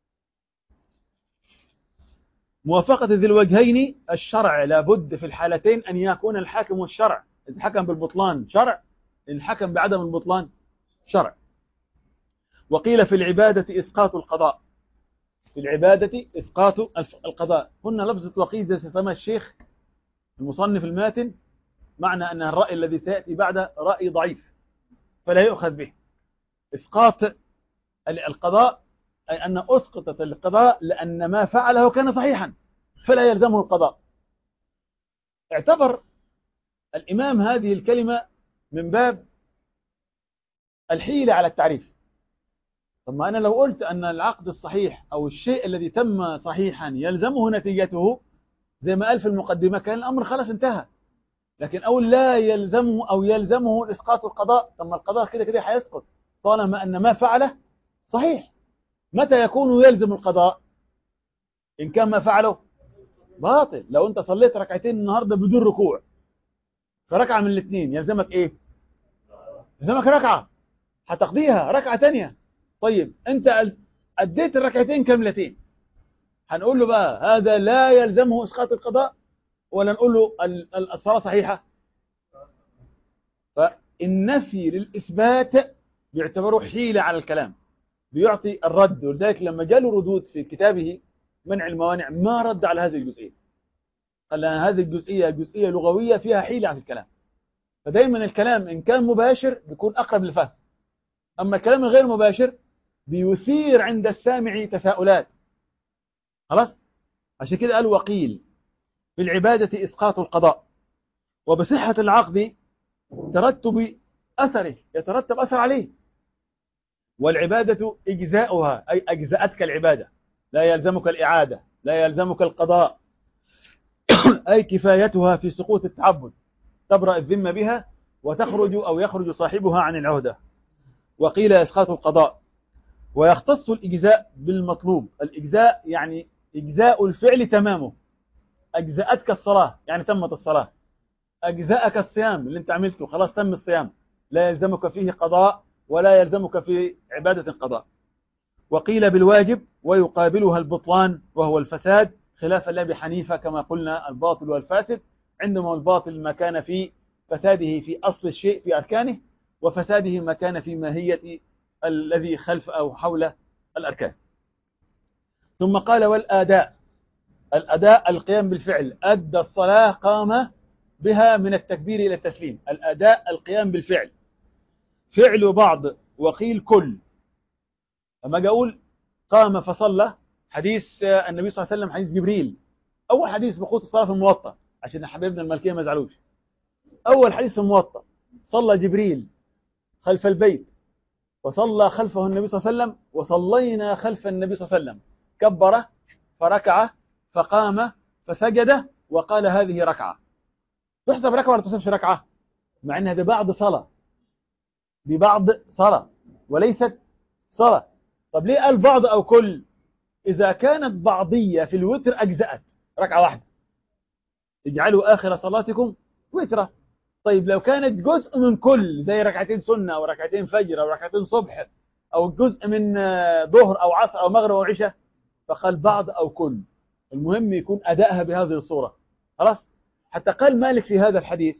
موافقة ذي الوجهين الشرع لابد في الحالتين أن يكون الحاكم والشرع إذا حكم بالبطلان شرع إن حكم بعدم البطلان شرع وقيل في العبادة إسقاط القضاء في العبادة إسقاط الف- القضاء هنا لفظة وقيل زي سمى الشيخ المصنف الماتن معنى أن الرأي الذي سيأتي بعد رأي ضعيف فلا يؤخذ به إسقاط ال- القضاء أي أن أسقطت القضاء لأن ما فعله كان صحيحا فلا يلزمه القضاء اعتبر الإمام هذه الكلمة من باب الحيلة على التعريف طب ما أنا لو قلت أن العقد الصحيح أو الشيء الذي تم صحيحا يلزمه نتيجته زي ما قال في المقدمة كان الأمر خلاص انتهى لكن أول لا يلزمه أو يلزمه إسقاط القضاء طب ما القضاء كده كده هيسقط طالما أن ما فعله صحيح متى يكون يلزم القضاء إن كان ما فعله باطل لو أنت صليت ركعتين النهاردة بدون ركوع فركعة من الاثنين يلزمك إيه يلزمك ركعة هتقضيها ركعة تانية طيب أنت أديت الركعتين كاملتين هنقول له بقى هذا لا يلزمه إسقاط القضاء ولا نقول له ال- ال- الصلاة صحيحة فالنفي للإثبات بيعتبروه حيلة على الكلام بيعطي الرد ولذلك لما جاله ردود في كتابه منع الموانع ما رد على هذه الجزئية قال لنا هذه الجزئية جزئية لغوية فيها حيلة على الكلام فدايما الكلام إن كان مباشر بيكون أقرب للفهم أما الكلام الغير مباشر بيثير عند السامع تساؤلات خلاص عشان كده قال وقيل في العبادة إسقاط القضاء وبصحة العقد ترتب أثره يترتب أثر عليه والعبادة إجزاؤها أي أجزأتك العبادة لا يلزمك الإعادة لا يلزمك القضاء أي كفايتها في سقوط التعبد تبرأ الذمة بها وتخرج أو يخرج صاحبها عن العهدة وقيل إسقاط القضاء ويختص الإجزاء بالمطلوب الإجزاء يعني إجزاء الفعل تمامه أجزأتك الصلاة يعني تمت الصلاة أجزاءك الصيام اللي أنت عملته خلاص تم الصيام لا يلزمك فيه قضاء ولا يلزمك في عبادة قضاء وقيل بالواجب ويقابلها البطلان وهو الفساد خلاف الأبي حنيفة كما قلنا الباطل والفاسد عندما الباطل ما كان في فساده في أصل الشيء في أركانه وفساده ما كان في ماهية الذي خلف أو حول الأركان ثم قال والآداء الأداء القيام بالفعل أدى الصلاة قام بها من التكبير إلى التسليم الأداء القيام بالفعل فعل بعض وقيل كل أما أقول قام فصلى حديث النبي صلى الله عليه وسلم حديث جبريل أول حديث بقوت الصلاة في الموطأ عشان حبيبنا الملكية ما يزعلوش أول حديث في الموطأ صلى جبريل خلف البيت وصلى خلفه النبي صلى الله عليه وسلم وصلينا خلف النبي صلى الله عليه وسلم كبر فركع فقام فسجد وقال هذه ركعة تحسب ركعة ولا تحسبش ركعة مع انها دي بعض صلاة دي بعض صلاة وليست صلاة طب ليه قال بعض او كل اذا كانت بعضية في الوتر اجزأت ركعة واحدة اجعلوا اخر صلاتكم وترة طيب لو كانت جزء من كل زي ركعتين سنة او ركعتين فجر او ركعتين صبح او جزء من ظهر او عصر او مغرب او عشاء فقال بعض او كل المهم يكون ادائها بهذه الصورة خلاص حتى قال مالك في هذا الحديث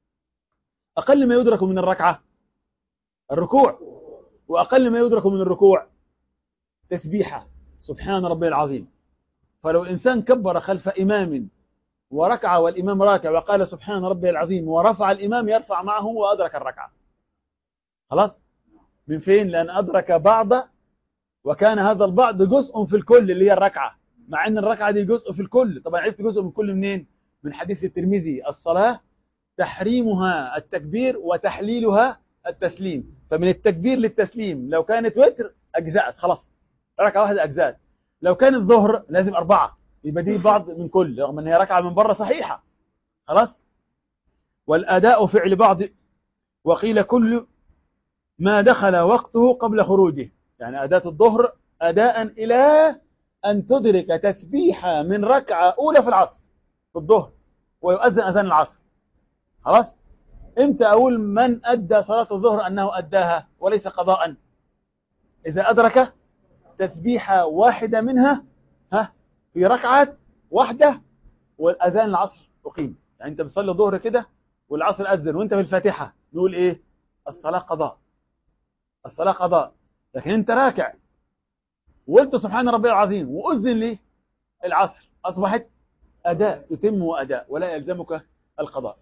أقل ما يدرك من الركعة الركوع وأقل ما يدرك من الركوع تسبيحة سبحان ربي العظيم فلو الإنسان كبر خلف إمام وركع والإمام راكع وقال سبحان ربي العظيم ورفع الإمام يرفع معه وأدرك الركعة خلاص من فين لأن أدرك بعض وكان هذا البعض جزء في الكل اللي هي الركعة مع أن الركعة دي جزء في الكل طبعا عرفت جزء من كل منين من حديث الترمذي الصلاة تحريمها التكبير وتحليلها التسليم فمن التكبير للتسليم لو كانت وتر أجزأت خلاص ركعة واحدة أجزأت لو كانت ظهر لازم أربعة يبقى دي بعض من كل رغم أن هي ركعة من بره صحيحة خلاص والأداء فعل بعض وقيل كل ما دخل وقته قبل خروجه يعني أداة الظهر أداء إلى أن تدرك تسبيحة من ركعة أولى في العصر في الظهر ويؤذن أذان العصر خلاص امتى أقول من أدى صلاة الظهر أنه أداها وليس قضاء إذا أدرك تسبيحة واحدة منها ها في ركعة واحدة والأذان العصر أقيم يعني أنت بتصلي الظهر كده والعصر أذن وأنت في الفاتحة نقول إيه الصلاة قضاء الصلاة قضاء لكن أنت راكع وقلت سبحان ربي العظيم وأذن لي العصر أصبحت أداء تتم وأداء ولا يلزمك القضاء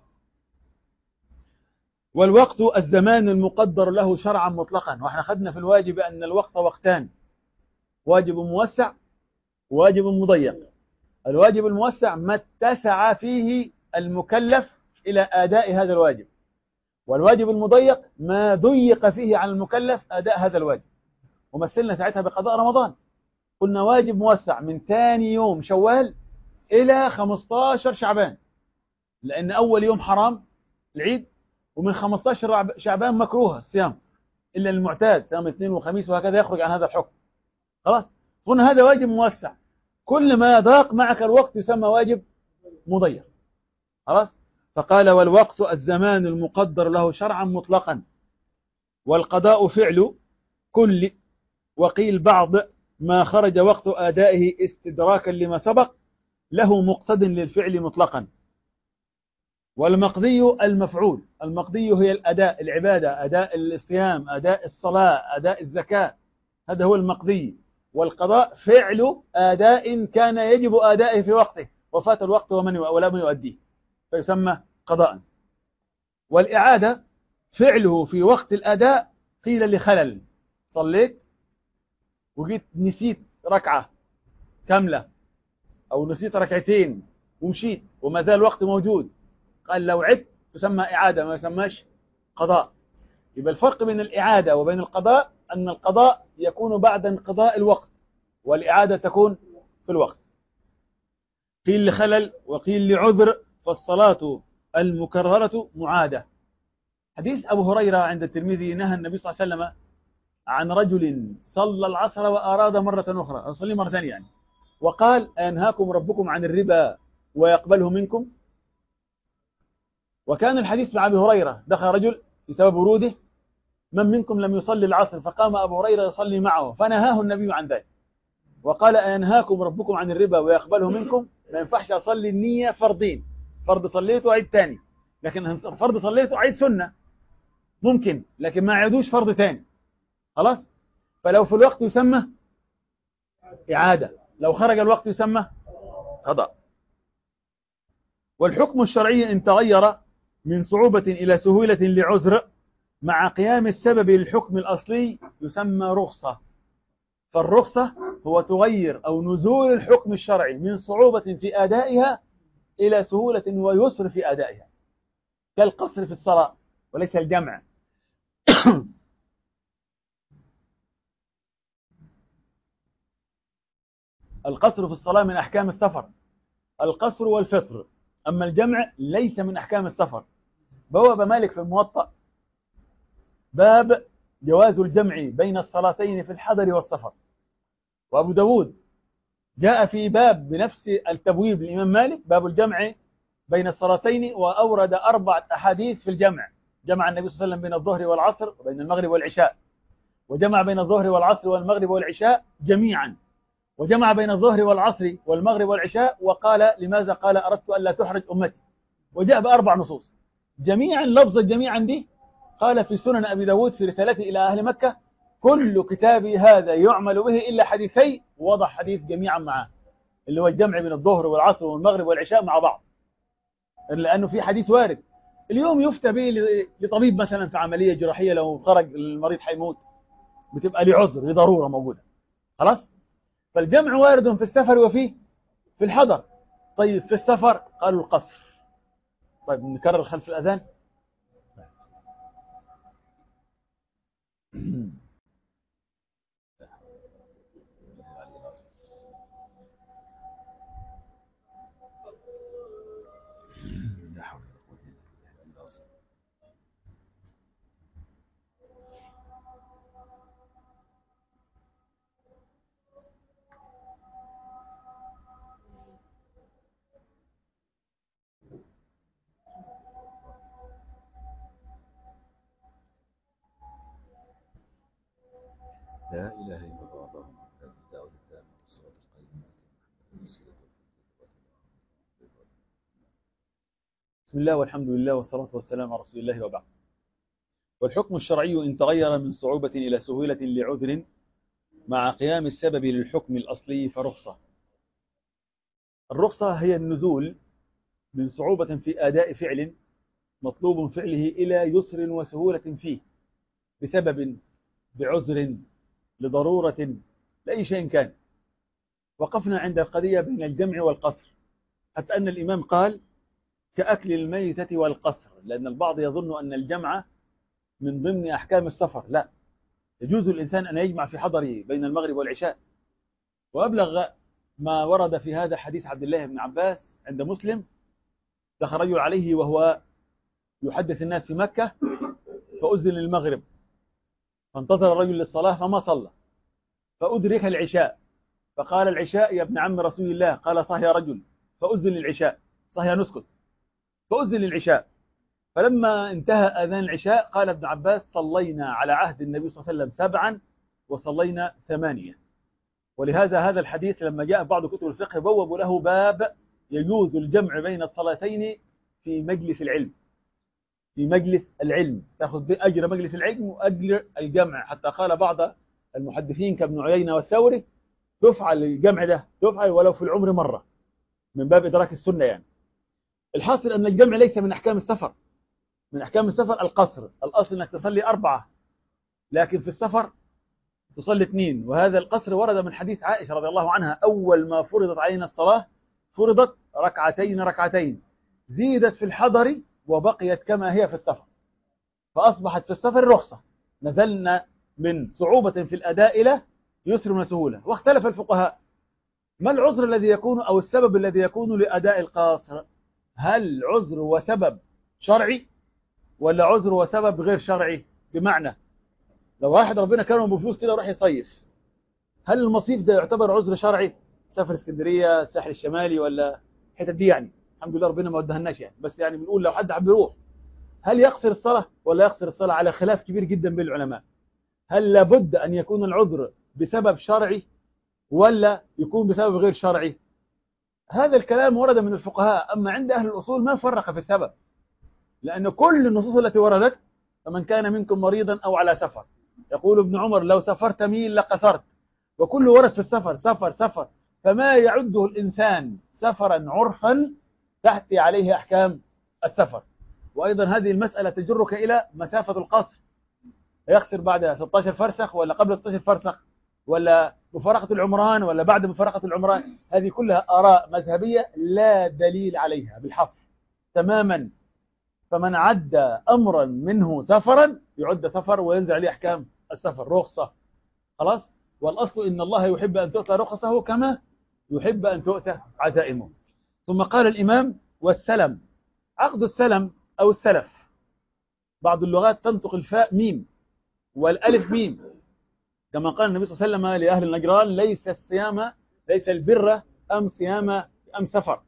والوقت الزمان المقدر له شرعا مطلقا واحنا خدنا في الواجب أن الوقت وقتان واجب موسع وواجب مضيق الواجب الموسع ما اتسع فيه المكلف إلى أداء هذا الواجب والواجب المضيق ما ضيق فيه على المكلف أداء هذا الواجب ومثلنا ساعتها بقضاء رمضان قلنا واجب موسع من ثاني يوم شوال إلى 15 شعبان لأن أول يوم حرام العيد ومن 15 شعبان مكروه الصيام إلا المعتاد صيام الاثنين وخميس وهكذا يخرج عن هذا الحكم خلاص قلنا هذا واجب موسع كل ما ضاق معك الوقت يسمى واجب مضيق خلاص فقال والوقت الزمان المقدر له شرعا مطلقا والقضاء فعل كل وقيل بعض ما خرج وقت آدائه استدراكا لما سبق له مقتد للفعل مطلقا والمقضي المفعول المقضي هي الأداء العبادة أداء الصيام أداء الصلاة أداء الزكاة هذا هو المقضي والقضاء فعل أداء كان يجب أدائه في وقته وفات الوقت ومن ولا من يؤديه فيسمى قضاء والإعادة فعله في وقت الأداء قيل لخلل صليت وجيت نسيت ركعة كاملة أو نسيت ركعتين ومشيت وما زال الوقت موجود قال لو عدت تسمى إعادة ما يسماش قضاء يبقى الفرق بين الإعادة وبين القضاء أن القضاء يكون بعد انقضاء الوقت والإعادة تكون في الوقت قيل لخلل وقيل لعذر فالصلاة المكررة معادة حديث أبو هريرة عند الترمذي نهى النبي صلى الله عليه وسلم عن رجل صلى العصر وأراد مرة أخرى أو صلي مرة ثانية يعني وقال أنهاكم ربكم عن الربا ويقبله منكم وكان الحديث مع أبي هريرة دخل رجل بسبب وروده من منكم لم يصلي العصر فقام أبو هريرة يصلي معه فنهاه النبي عن ذلك وقال أنهاكم ربكم عن الربا ويقبله منكم ما ينفعش أصلي النية فرضين فرض صليته وعيد ثاني لكن فرض صليته وعيد سنة ممكن لكن ما يعيدوش فرض ثاني خلاص فلو في الوقت يسمى إعادة لو خرج الوقت يسمى قضاء والحكم الشرعي إن تغير من صعوبة إلى سهولة لعذر مع قيام السبب للحكم الأصلي يسمى رخصة فالرخصة هو تغير أو نزول الحكم الشرعي من صعوبة في أدائها إلى سهولة ويسر في أدائها كالقصر في الصلاة وليس الجمع القصر في الصلاة من أحكام السفر القصر والفطر أما الجمع ليس من أحكام السفر بواب مالك في الموطأ باب جواز الجمع بين الصلاتين في الحضر والسفر وأبو داود جاء في باب بنفس التبويب للإمام مالك باب الجمع بين الصلاتين وأورد أربعة أحاديث في الجمع جمع النبي صلى الله عليه وسلم بين الظهر والعصر وبين المغرب والعشاء وجمع بين الظهر والعصر والمغرب والعشاء جميعا وجمع بين الظهر والعصر والمغرب والعشاء وقال لماذا قال أردت ألا تحرج أمتي وجاء بأربع نصوص جميعا لفظ جميعا دي قال في سنن أبي داود في رسالته إلى أهل مكة كل كتابي هذا يعمل به إلا حديثي وضع حديث جميعا معاه اللي هو الجمع بين الظهر والعصر والمغرب والعشاء مع بعض لأنه في حديث وارد اليوم يفتى به لطبيب مثلا في عملية جراحية لو خرج المريض حيموت بتبقى لعذر لضرورة موجودة خلاص فالجمع وارد في السفر وفي في الحضر طيب في السفر قالوا القصر طيب نكرر خلف الأذان لا إله إلا الله اللهم هذه الدعوة التامة والصلاة القائمة بسم الله والحمد لله والصلاة والسلام على رسول الله وبعد والحكم الشرعي إن تغير من صعوبة إلى سهولة لعذر مع قيام السبب للحكم الأصلي فرخصة الرخصة هي النزول من صعوبة في أداء فعل مطلوب فعله إلى يسر وسهولة فيه بسبب بعذر لضرورة لأي شيء كان وقفنا عند القضية بين الجمع والقصر حتى أن الإمام قال كأكل الميتة والقصر لأن البعض يظن أن الجمع من ضمن أحكام السفر لا يجوز الإنسان أن يجمع في حضره بين المغرب والعشاء وأبلغ ما ورد في هذا حديث عبد الله بن عباس عند مسلم دخل رجل عليه وهو يحدث الناس في مكة فأذن المغرب فانتظر الرجل للصلاة فما صلى فأدرك العشاء فقال العشاء يا ابن عم رسول الله قال صح يا رجل فأذن للعشاء صح يا نسكت فأذن للعشاء فلما انتهى أذان العشاء قال ابن عباس صلينا على عهد النبي صلى الله عليه وسلم سبعا وصلينا ثمانية ولهذا هذا الحديث لما جاء بعض كتب الفقه بوبوا له باب يجوز الجمع بين الصلاتين في مجلس العلم في مجلس العلم تأخذ بأجر مجلس العلم وأجر الجمع حتى قال بعض المحدثين كابن عيينة والثوري تفعل الجمع ده تفعل ولو في العمر مرة من باب إدراك السنة يعني الحاصل أن الجمع ليس من أحكام السفر من أحكام السفر القصر الأصل أنك تصلي أربعة لكن في السفر تصلي اثنين وهذا القصر ورد من حديث عائشة رضي الله عنها أول ما فرضت علينا الصلاة فرضت ركعتين ركعتين زيدت في الحضر وبقيت كما هي في السفر فأصبحت في السفر رخصة نزلنا من صعوبة في الأداء إلى يسر وسهولة واختلف الفقهاء ما العذر الذي يكون أو السبب الذي يكون لأداء القاصر هل عذر وسبب شرعي ولا عذر وسبب غير شرعي بمعنى لو واحد ربنا كرمه بفلوس كده وراح يصيف هل المصيف ده يعتبر عذر شرعي سافر اسكندريه الساحل الشمالي ولا الحتت دي يعني الحمد لله ربنا ما ودهناش يعني بس يعني بنقول لو حد حب يروح هل يقصر الصلاه ولا يقصر الصلاه على خلاف كبير جدا بين العلماء هل لابد ان يكون العذر بسبب شرعي ولا يكون بسبب غير شرعي هذا الكلام ورد من الفقهاء اما عند اهل الاصول ما فرق في السبب لان كل النصوص التي وردت فمن كان منكم مريضا او على سفر يقول ابن عمر لو سفرت ميل لقصرت وكل ورد في السفر سفر سفر فما يعده الإنسان سفرا عرفا تأتي عليه أحكام السفر وأيضا هذه المسألة تجرك إلى مسافة القصر يقصر بعد 16 فرسخ ولا قبل 16 فرسخ ولا مفارقة العمران ولا بعد مفارقة العمران هذه كلها آراء مذهبية لا دليل عليها بالحصر تماما فمن عد أمرا منه سفرا يعد سفر وينزل عليه أحكام السفر رخصة خلاص والأصل إن الله يحب أن تؤتى رخصه كما يحب أن تؤتى عزائمه ثم قال الإمام والسلم عقد السلم أو السلف بعض اللغات تنطق الفاء ميم والألف ميم كما قال النبي صلى الله عليه وسلم لأهل النجران ليس الصيام ليس البر أم صيام أم سفر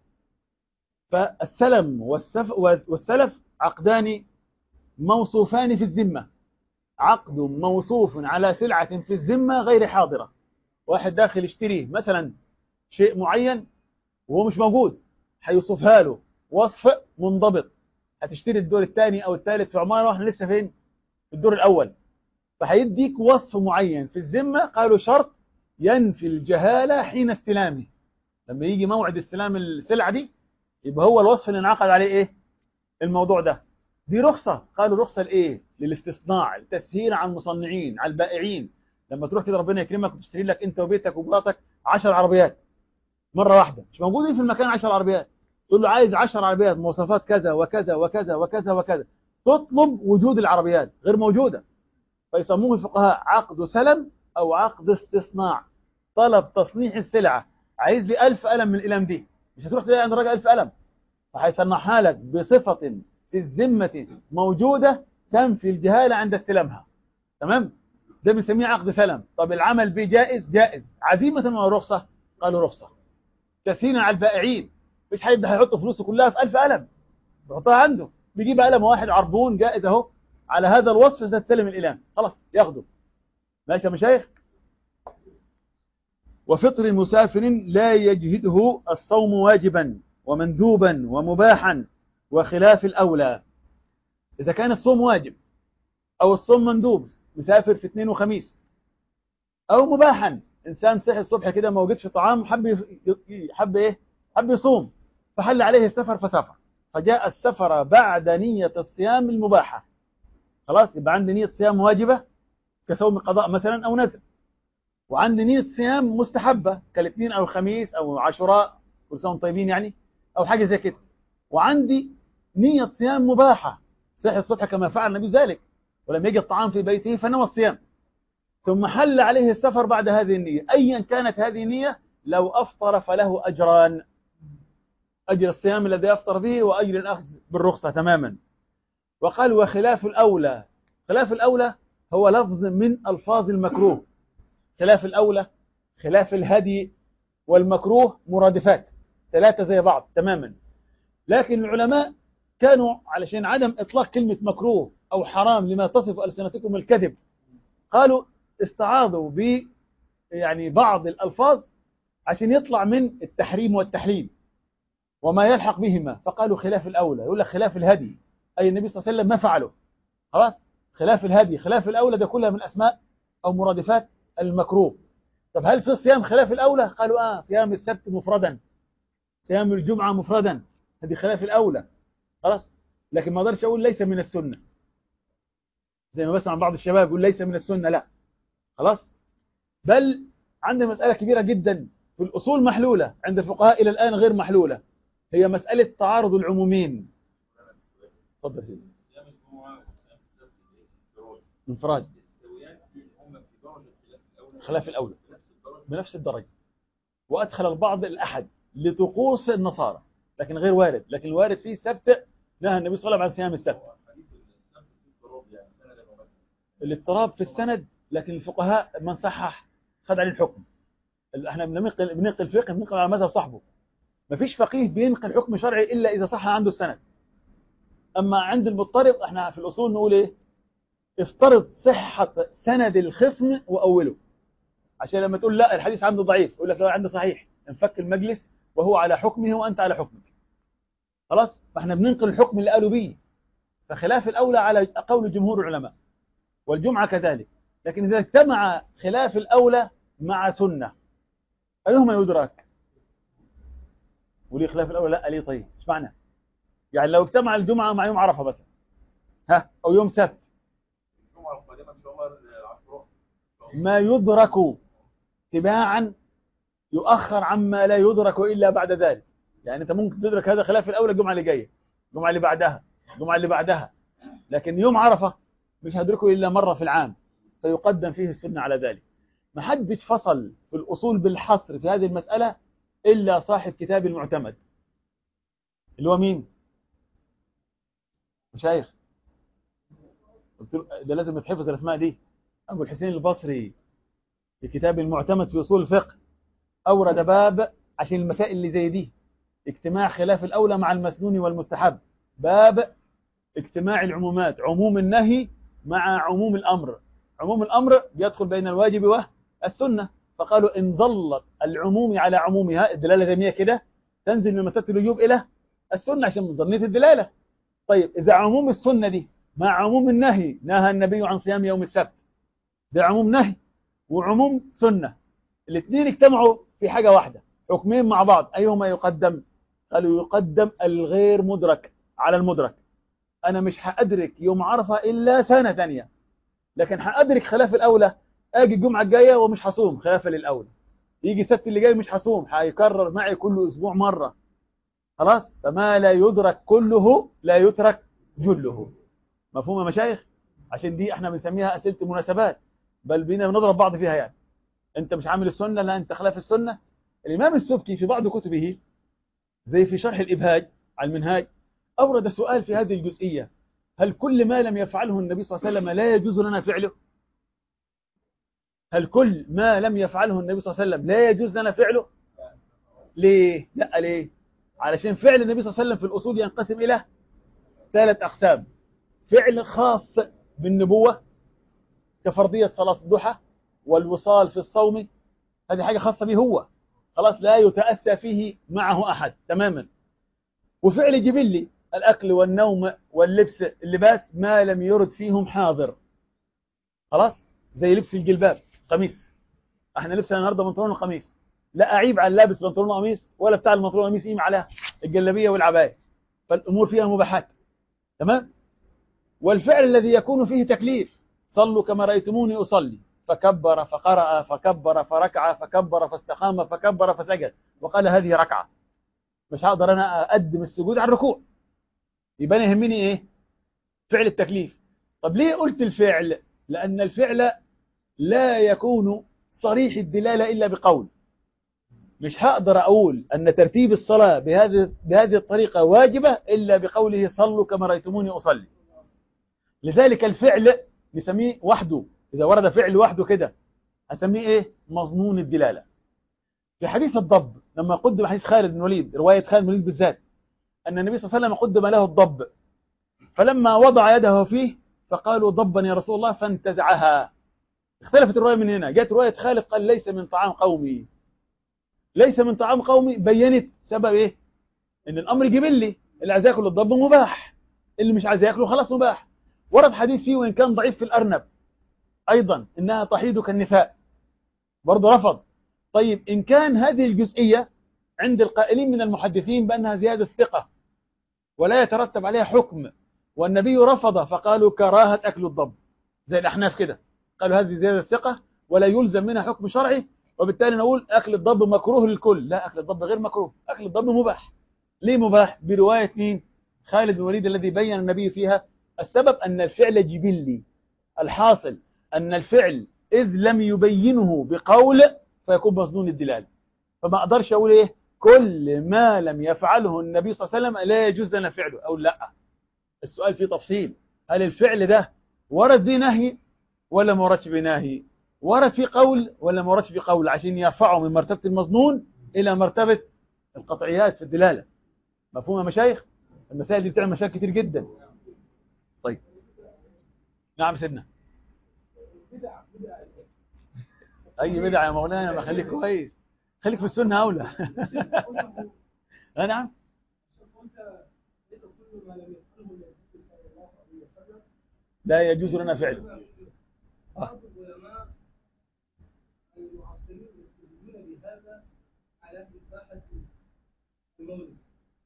فالسلم والسف والسلف عقدان موصوفان في الذمة عقد موصوف على سلعة في الذمة غير حاضرة واحد داخل يشتري مثلا شيء معين وهو مش موجود هيوصفها له وصف منضبط هتشتري الدور الثاني أو الثالث في عمارة واحنا لسه فين في الدور الأول فهيديك وصف معين في الذمة قالوا شرط ينفي الجهالة حين استلامه لما يجي موعد استلام السلعة دي يبقى هو الوصف اللي انعقد عليه ايه الموضوع ده دي رخصة قالوا رخصة لإيه للاستصناع التسهيل على المصنعين على البائعين لما تروح كده ربنا يكرمك وتشتري لك انت وبيتك ومراتك 10 عربيات مرة واحدة مش موجودين في المكان 10 عربيات تقول له عايز 10 عربيات مواصفات كذا وكذا وكذا وكذا وكذا تطلب وجود العربيات غير موجودة فيسموه الفقهاء عقد سلم أو عقد استصناع طلب تصنيع السلعة عايز لي 1000 قلم من الأقلام دي مش هتروح تلاقي عند الراجل 1000 قلم فهيصنعها لك بصفة في الذمة موجودة تنفي الجهالة عند استلامها تمام ده بنسميه عقد سلم طب العمل به جائز جائز عزيمة ولا رخصة قالوا رخصة تسهيلا على البائعين مش حد هيحط فلوسه كلها في 1000 قلم بيحطها عنده بيجيب قلم واحد عربون جائز اهو على هذا الوصف تستلم الإلام خلاص ياخده ماشي يا مشايخ وفطر مسافر لا يجهده الصوم واجبا ومندوبا ومباحا وخلاف الأولى إذا كان الصوم واجب أو الصوم مندوب مسافر في اثنين وخميس أو مباحا إنسان صحي الصبح كده ما وجدش طعام حب حب إيه حب يصوم فحل عليه السفر فسافر فجاء السفر بعد نية الصيام المباحة خلاص يبقى عندي نية صيام واجبة كصوم قضاء مثلا أو نذر وعندي نية صيام مستحبة كالاثنين أو الخميس أو عاشوراء كل سنة طيبين يعني أو حاجة زي كده وعندي نية صيام مباحة صحي الصبح كما فعل النبي ذلك ولم يجد الطعام في بيته فنوى الصيام ثم حل عليه السفر بعد هذه النية أيا كانت هذه النية لو أفطر فله أجران أجر الصيام الذي أفطر به وأجر الأخذ بالرخصة تماما وقال وخلاف الأولى خلاف الأولى هو لفظ من ألفاظ المكروه خلاف الأولى خلاف الهدي والمكروه مرادفات ثلاثة زي بعض تماما لكن العلماء كانوا علشان عدم إطلاق كلمة مكروه أو حرام لما تصف ألسنتكم الكذب قالوا استعاضوا ب يعني بعض الألفاظ عشان يطلع من التحريم والتحليل وما يلحق بهما فقالوا خلاف الأولى يقول لك خلاف الهدي أي النبي صلى الله عليه وسلم ما فعله خلاص خلاف الهدي خلاف الأولى ده كلها من أسماء أو مرادفات المكروه طب هل في الصيام خلاف الأولى قالوا آه صيام السبت مفردا صيام الجمعة مفردا هذه خلاف الأولى خلاص لكن ما اقدرش أقول ليس من السنة زي ما بسمع بعض الشباب يقول ليس من السنة لا خلاص بل عندنا مسألة كبيرة جدا في الأصول محلولة عند الفقهاء إلى الآن غير محلولة هي مسألة تعارض العمومين تفضل سيدي صيام الجمعة وصيام السبت الانفراد انفراد السويان هم في درجة خلاف الأولى خلاف الأولى بنفس الدرجة بنفس الدرجة وأدخل البعض الأحد لطقوس النصارى لكن غير وارد لكن الوارد فيه السبت نهى النبي صلى الله عليه وسلم عن صيام السبت هو حديث السبت في اضطراب يعني سند ومثل الاضطراب في السند لكن الفقهاء من صحح خد عليه الحكم ال- احنا بننقل بننقل فقه بننقل على مذهب صاحبه مفيش فقيه بينقل حكم شرعي الا اذا صح عنده السند اما عند المضطرب احنا في الاصول نقول ايه افترض صحة سند الخصم واوله عشان لما تقول لا الحديث عنده ضعيف يقول لك لا عنده صحيح انفك المجلس وهو على حكمه وانت على حكمك خلاص فاحنا بننقل الحكم اللي قالوا بيه فخلاف الاولى على قول جمهور العلماء والجمعة كذلك لكن إذا اجتمع خلاف الأولى مع سنة أيهما يدرك وليه خلاف الأولى لا ليه طيب ايش معنى يعني لو اجتمع الجمعة مع يوم عرفة مثلا ها أو يوم سبت الجمعة القادمة إن شاء الله العاشوراء ما يدرك تباعا يؤخر عما لا يدرك إلا بعد ذلك يعني أنت ممكن تدرك هذا خلاف الأولى الجمعة اللي جاية الجمعة اللي بعدها الجمعة اللي بعدها لكن يوم عرفة مش هدركه إلا مرة في العام فيقدم فيه السنة على ذلك ما حدش فصل في الأصول بالحصر في هذه المسألة إلا صاحب كتاب المعتمد اللي هو مين؟ مشايخ قلت له ده لازم يتحفظ الأسماء دي أبو الحسين البصري في كتاب المعتمد في أصول الفقه أورد باب عشان المسائل اللي زي دي اجتماع خلاف الأولى مع المسنون والمستحب باب اجتماع العمومات عموم النهي مع عموم الأمر عموم الأمر يدخل بين الواجب والسنة فقالوا إن ظلت العموم على عمومها الدلالة زي ما هي كده تنزل من مسألة الوجوب إلى السنة عشان ظنية الدلالة طيب إذا عموم السنة دي مع عموم النهي نهى النبي عن صيام يوم السبت ده عموم نهي وعموم سنة الاثنين اجتمعوا في حاجة واحدة حكمين مع بعض أيهما يقدم قالوا يقدم الغير مدرك على المدرك أنا مش هأدرك يوم عرفة إلا سنة ثانية لكن هأدرك خلاف الأولى أجي الجمعة الجاية ومش هصوم خلافا للأولى يجي السبت اللي جاي مش هصوم هيكرر معي كل أسبوع مرة خلاص فما لا يدرك كله لا يترك جله مفهوم يا مشايخ عشان دي احنا بنسميها أسئلة المناسبات بل بينا بنضرب بعض فيها يعني انت مش عامل السنة لا انت خلاف السنة الإمام السبكي في بعض كتبه زي في شرح الإبهاج على المنهاج أورد سؤال في هذه الجزئية هل كل ما لم يفعله النبي صلى الله عليه وسلم لا يجوز لنا فعله هل كل ما لم يفعله النبي صلى الله عليه وسلم لا يجوز لنا فعله ليه لا ليه علشان فعل النبي صلى الله عليه وسلم في الأصول ينقسم إلى ثلاث أقسام فعل خاص بالنبوة كفرضية صلاة الضحى والوصال في الصوم هذه حاجة خاصة به هو خلاص لا يتأسى فيه معه أحد تماما وفعل جبلي الأكل والنوم واللبس اللباس ما لم يرد فيهم حاضر خلاص زي لبس الجلباب قميص احنا لبسنا النهارده بنطلون وقميص لا أعيب على لابس بنطلون وقميص ولا بتاع البنطلون وقميص يقيم على الجلابية والعباية فالأمور فيها مباحات تمام والفعل الذي يكون فيه تكليف صلوا كما رأيتموني أصلي فكبر فقرأ فكبر فركع فكبر فاستقام فكبر فسجد وقال هذه ركعة مش هقدر أنا أقدم السجود على الركوع يبقى أنا يهمني إيه فعل التكليف طب ليه قلت الفعل لأن الفعل لا يكون صريح الدلالة إلا بقول مش هقدر أقول أن ترتيب الصلاة بهذه بهذه الطريقة واجبة إلا بقوله صلوا كما رأيتموني أصلي لذلك الفعل نسميه وحده إذا ورد فعل وحده كده أسميه إيه مظنون الدلالة في حديث الضب لما قدم حديث خالد بن الوليد رواية خالد بن الوليد بالذات أن النبي صلى الله عليه وسلم قدم له الضب فلما وضع يده فيه فقالوا ضبا يا رسول الله فانتزعها اختلفت الرواية من هنا جاءت رواية خالد قال ليس من طعام قومي ليس من طعام قومي بينت سبب ايه ان الامر جبلي اللي عايز ياكل الضب مباح اللي مش عايز ياكله خلاص مباح ورد حديث فيه وان كان ضعيف في الارنب ايضا انها تحيض كالنساء برضه رفض طيب ان كان هذه الجزئيه عند القائلين من المحدثين بانها زياده ثقه ولا يترتب عليها حكم والنبي رفض فقالوا كراهه اكل الضب زي الاحناف كده قالوا هذه زياده ثقه ولا يلزم منها حكم شرعي وبالتالي نقول اكل الضب مكروه للكل لا اكل الضب غير مكروه اكل الضب مباح ليه مباح بروايه مين خالد بن الوليد الذي بين النبي فيها السبب ان الفعل جبلي الحاصل ان الفعل اذ لم يبينه بقول فيكون مظنون الدلاله فما اقدرش اقول ايه كل ما لم يفعله النبي صلى الله عليه وسلم لا يجوز لنا فعله او لا السؤال فيه تفصيل هل الفعل ده ورد به نهي ولا ما وردش بنهي ورد في قول ولا ما وردش في قول عشان يرفعه من مرتبة المظنون إلى مرتبة القطعيات في الدلالة مفهوم يا مشايخ المسائل دي بتعمل مشاكل كتير جدا طيب نعم سيدنا أي بدعة يا مولانا ما خليك كويس خليك في السنة أولى نعم لا يجوز لنا فعله بعض العلماء المعاصرين يستدلون بهذا على إباحة المولد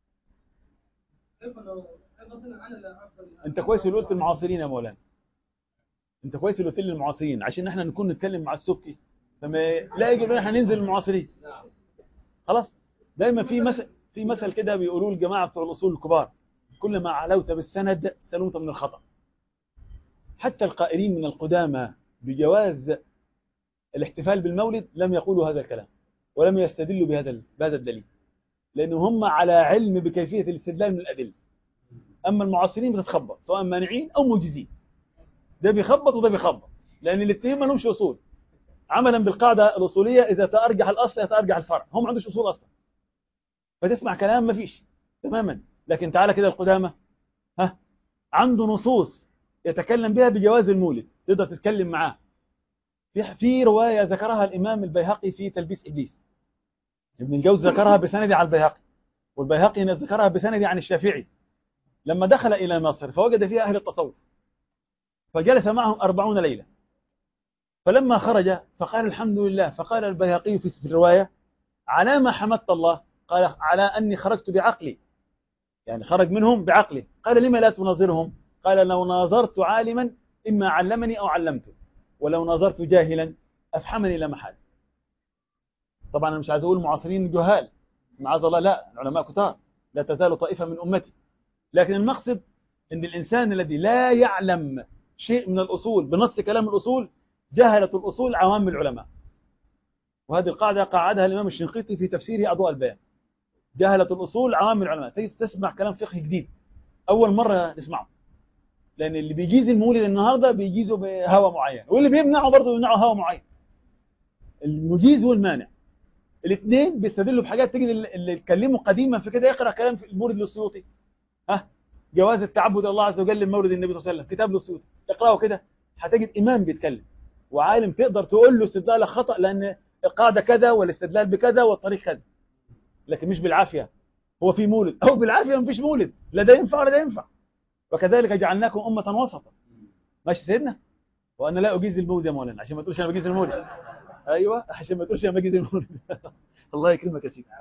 كيف لو كيف مثلا أنا لا أفضل انت كويس اللي قلت المعاصرين يا مولانا انت كويس اللي قلت لي المعاصرين عشان احنا نكون نتكلم مع السبكي فما لا يجب ان احنا ننزل المعاصرين خلاص دايما في مثل في مثل كده بيقولوه الجماعه بتوع الاصول الكبار كل ما علوت بالسند سلمت من الخطا حتى القائلين من القدامى بجواز الاحتفال بالمولد لم يقولوا هذا الكلام ولم يستدلوا بهذا بهذا الدليل لأن هم على علم بكيفية الاستدلال من الأدلة أما المعاصرين بتتخبط سواء مانعين أو موجزين ده بيخبط وده بيخبط لأن الاثنين ما لهمش أصول عملا بالقاعدة الأصولية إذا تأرجح الأصل يتأرجح الفرع هم ما عندوش أصول أصلا فتسمع كلام ما فيش تماما لكن تعالى كده القدامى ها عنده نصوص يتكلم بها بجواز المولد تقدر تتكلم معاه في في رواية ذكرها الإمام البيهقي في تلبيس إبليس ابن الجوز ذكرها بسند على البيهقي والبيهقي ذكرها بسند عن الشافعي لما دخل إلى مصر فوجد فيها أهل التصوف فجلس معهم أربعون ليلة فلما خرج فقال الحمد لله فقال البيهقي في الرواية على ما حمدت الله قال على أني خرجت بعقلي يعني خرج منهم بعقله قال لما لا تناظرهم قال لو ناظرت عالما إما علمني أو علمته ولو ناظرت جاهلا أفحمني لا محال طبعا أنا مش عايز أقول معاصرين جهال معاذ الله لا العلماء كتار لا تزال طائفة من أمتي لكن المقصد أن الإنسان الذي لا يعلم شيء من الأصول بنص كلام الأصول جهلة الأصول عوام العلماء وهذه القاعدة قاعدها الإمام الشنقيطي في تفسيره أضواء البيان جهلة الأصول عوام العلماء تسمع كلام فقه جديد أول مرة نسمعه لأن اللي بيجيز المولد النهاردة بيجيزه بهوى معين واللي بيمنعه برضه بيمنعه هوى معين المجيز والمانع الاثنين بيستدلوا بحاجات تجد اللي اتكلموا قديما في كده يقرأ كلام في المولد للسيوطي ها جواز التعبد الله عز وجل لمولد النبي صلى الله عليه وسلم كتاب للسيوطي اقرأه كده هتجد إمام بيتكلم وعالم تقدر تقول له استدلال خطأ لأن القاعدة كذا والاستدلال بكذا والطريق كذا لكن مش بالعافية هو في مولد أو بالعافية مفيش مولد لا ده ينفع ولا ده ينفع وكذلك جعلناكم أمة وسطا ماشي سيدنا وأنا لا أجيز المولد يا مولانا عشان ما تقولش أنا بجيز المولد أيوة عشان ما تقولش أنا بجيز المولد الله يكرمك يا سيدي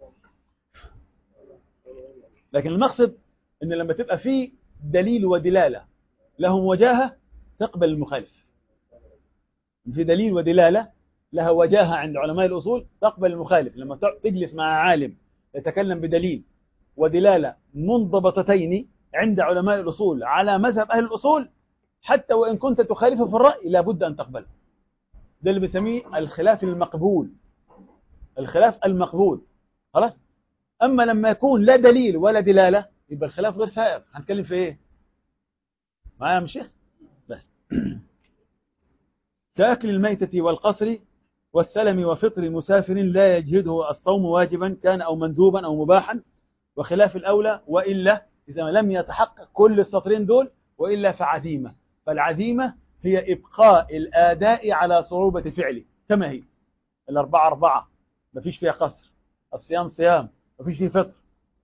لكن المقصد إن لما تبقى في دليل ودلالة لهم وجاهة تقبل المخالف في دليل ودلالة لها وجاهة عند علماء الأصول تقبل المخالف لما تجلس مع عالم يتكلم بدليل ودلالة منضبطتين عند علماء الأصول على مذهب أهل الأصول حتى وإن كنت تخالفه في الرأي لابد أن تقبله ده اللي بنسميه الخلاف المقبول الخلاف المقبول خلاص أما لما يكون لا دليل ولا دلالة يبقى الخلاف غير سائر هنتكلم في إيه معايا يا شيخ بس كأكل الميتة والقصر والسلم وفطر مسافر لا يجهده الصوم واجبا كان أو مندوبا أو مباحا وخلاف الأولى وإلا إذا لم يتحقق كل السطرين دول وإلا فعزيمة فالعزيمة هي إبقاء الآداء على صعوبة فعله كما هي الأربعة أربعة ما فيش فيها قصر الصيام صيام ما فيش فيه فطر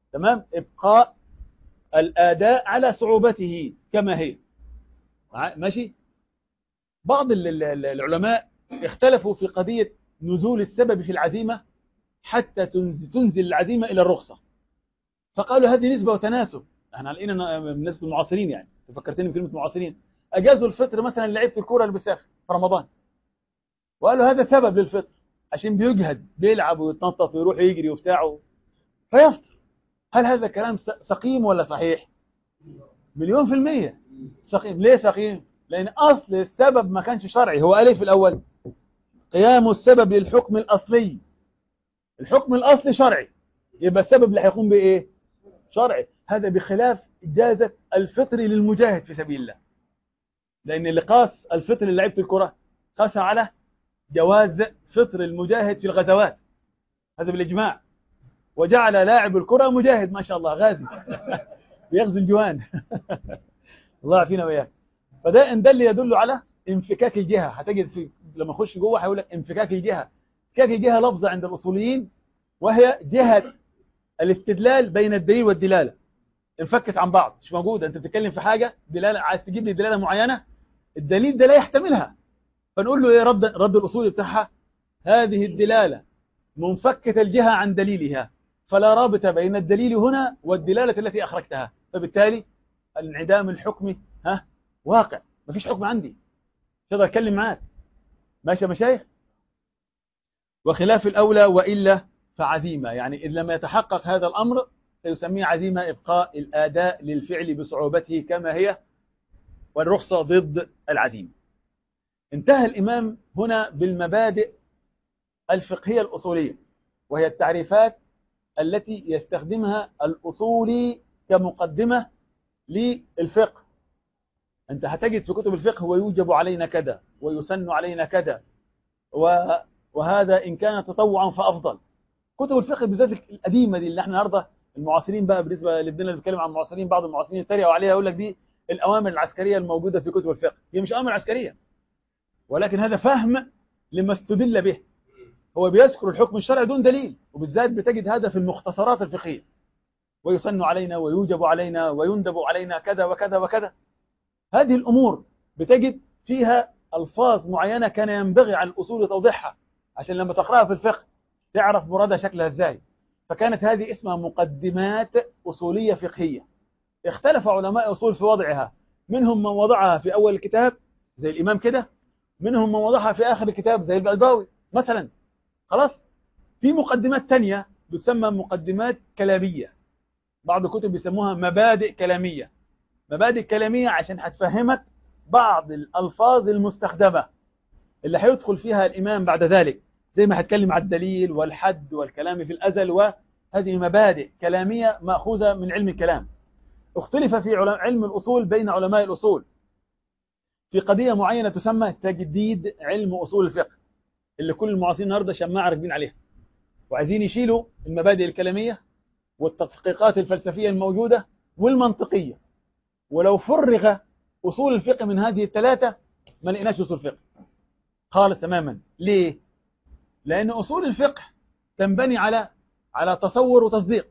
تمام إبقاء الأداء على صعوبته كما هي مع- ماشي بعض ال- ال- ال- العلماء اختلفوا في قضية نزول السبب في العزيمة حتى تنز- تنزل العزيمة إلى الرخصة فقالوا هذه نسبة وتناسب احنا علينا بالنسبة المعاصرين يعني فكرتني بكلمة معاصرين أجازوا الفطر مثلا لعيبة الكورة اللي بيسافر في رمضان وقالوا هذا سبب للفطر عشان بيجهد بيلعب ويتنطط ويروح يجري وبتاعه فيفطر هل هذا كلام س- سقيم ولا صحيح مليون في المية سقيم ليه سقيم لأن أصل السبب ما كانش شرعي هو قال إيه في الأول قيام السبب للحكم الأصلي الحكم الأصلي شرعي يبقى السبب اللي هيقوم بإيه شرعي هذا بخلاف إجازة الفطر للمجاهد في سبيل الله لأن اللي قاس الفطر للعيبة الكرة قاس على جواز فطر المجاهد في الغزوات هذا بالإجماع وجعل لاعب الكرة مجاهد ما شاء الله غازي بيغزو الجوان الله يعافينا وإياك فده إن ده اللي يدل على انفكاك الجهة هتجد في لما نخش جوه هيقول لك انفكاك الجهة انفكاك الجهة لفظة عند الأصوليين وهي جهة الاستدلال بين الدليل والدلالة انفكت عن بعض مش موجودة انت بتتكلم في حاجة دلالة عايز تجيب لي دلالة معينة الدليل ده لا يحتملها فنقول له ايه رد رد الاصولي بتاعها هذه الدلالة منفكة الجهة عن دليلها فلا رابط بين الدليل هنا والدلالة التي أخرجتها فبالتالي الانعدام الحكمي ها واقع مفيش حكم عندي مش هقدر اتكلم معاك ماشي يا مشايخ وخلاف الأولى وإلا فعزيمة يعني إذ لم يتحقق هذا الأمر فيسميه عزيمة إبقاء الآداء للفعل بصعوبته كما هي والرخصة ضد العزيمة انتهى الإمام هنا بالمبادئ الفقهية الأصولية وهي التعريفات التي يستخدمها الأصولي كمقدمة للفقه أنت هتجد في كتب الفقه ويوجب علينا كذا ويسن علينا كذا و- وهذا إن كان تطوعا فأفضل كتب الفقه بالذات القديمة دي اللي احنا النهارده المعاصرين بقى بالنسبة لابننا اللي بيتكلم عن المعاصرين بعض المعاصرين يتريقوا عليها يقول لك دي الأوامر العسكرية الموجودة في كتب الفقه هي مش أوامر عسكرية ولكن هذا فهم لما استدل به هو بيذكر الحكم الشرعي دون دليل وبالذات بتجد هذا في المختصرات الفقهية ويسن علينا ويوجب علينا ويندب علينا كذا وكذا وكذا هذه الأمور بتجد فيها ألفاظ معينة كان ينبغي على الأصول توضيحها عشان لما تقرأها في الفقه تعرف مرادها شكلها ازاي فكانت هذه اسمها مقدمات أصولية فقهية اختلف علماء أصول في وضعها منهم من وضعها في أول الكتاب زي الإمام كده منهم من وضعها في آخر الكتاب زي البلباوي مثلا خلاص في مقدمات تانية بتسمى مقدمات كلامية بعض الكتب بيسموها مبادئ كلامية مبادئ كلامية عشان هتفهمك بعض الألفاظ المستخدمة اللي هيدخل فيها الإمام بعد ذلك زي ما هتكلم على الدليل والحد والكلام في الأزل وهذه مبادئ كلامية مأخوذة من علم الكلام اختلف في علم علم الأصول بين علماء الأصول في قضية معينة تسمى تجديد علم أصول الفقه اللي كل المعاصرين النهارده شماعة راكبين عليها وعايزين يشيلوا المبادئ الكلامية والتدقيقات الفلسفية الموجودة والمنطقية ولو فرغ أصول الفقه من هذه الثلاثة ما لقيناش أصول فقه خالص تماما ليه؟ لأن أصول الفقه تنبني على على تصور وتصديق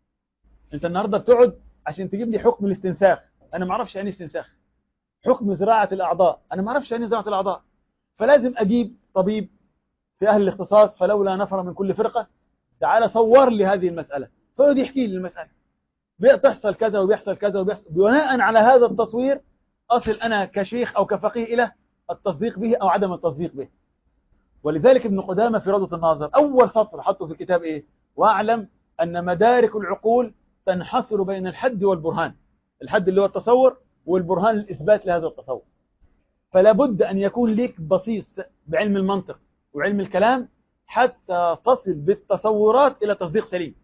أنت النهاردة بتقعد عشان تجيب لي حكم الاستنساخ أنا ما أعرفش يعني استنساخ حكم زراعة الأعضاء أنا ما أعرفش يعني زراعة الأعضاء فلازم أجيب طبيب في أهل الاختصاص فلولا نفر من كل فرقة تعالى صور لي هذه المسألة فيقعد يحكي لي المسألة بتحصل كذا وبيحصل كذا وبيحصل بناء على هذا التصوير أصل أنا كشيخ أو كفقيه إلى التصديق به أو عدم التصديق به ولذلك ابن قدامة في روضة الناظر أول سطر حطه في الكتاب إيه واعلم أن مدارك العقول تنحصر بين الحد والبرهان الحد اللي هو التصور والبرهان الإثبات لهذا التصور فلا بد أن يكون لك بصيص بعلم المنطق وعلم الكلام حتى تصل بالتصورات إلى تصديق سليم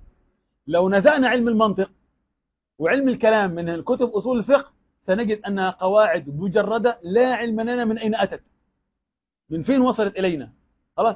لو نزعنا علم المنطق وعلم الكلام من الكتب أصول الفقه سنجد أنها قواعد مجردة لا علم لنا من أين أتت من فين وصلت إلينا خلاص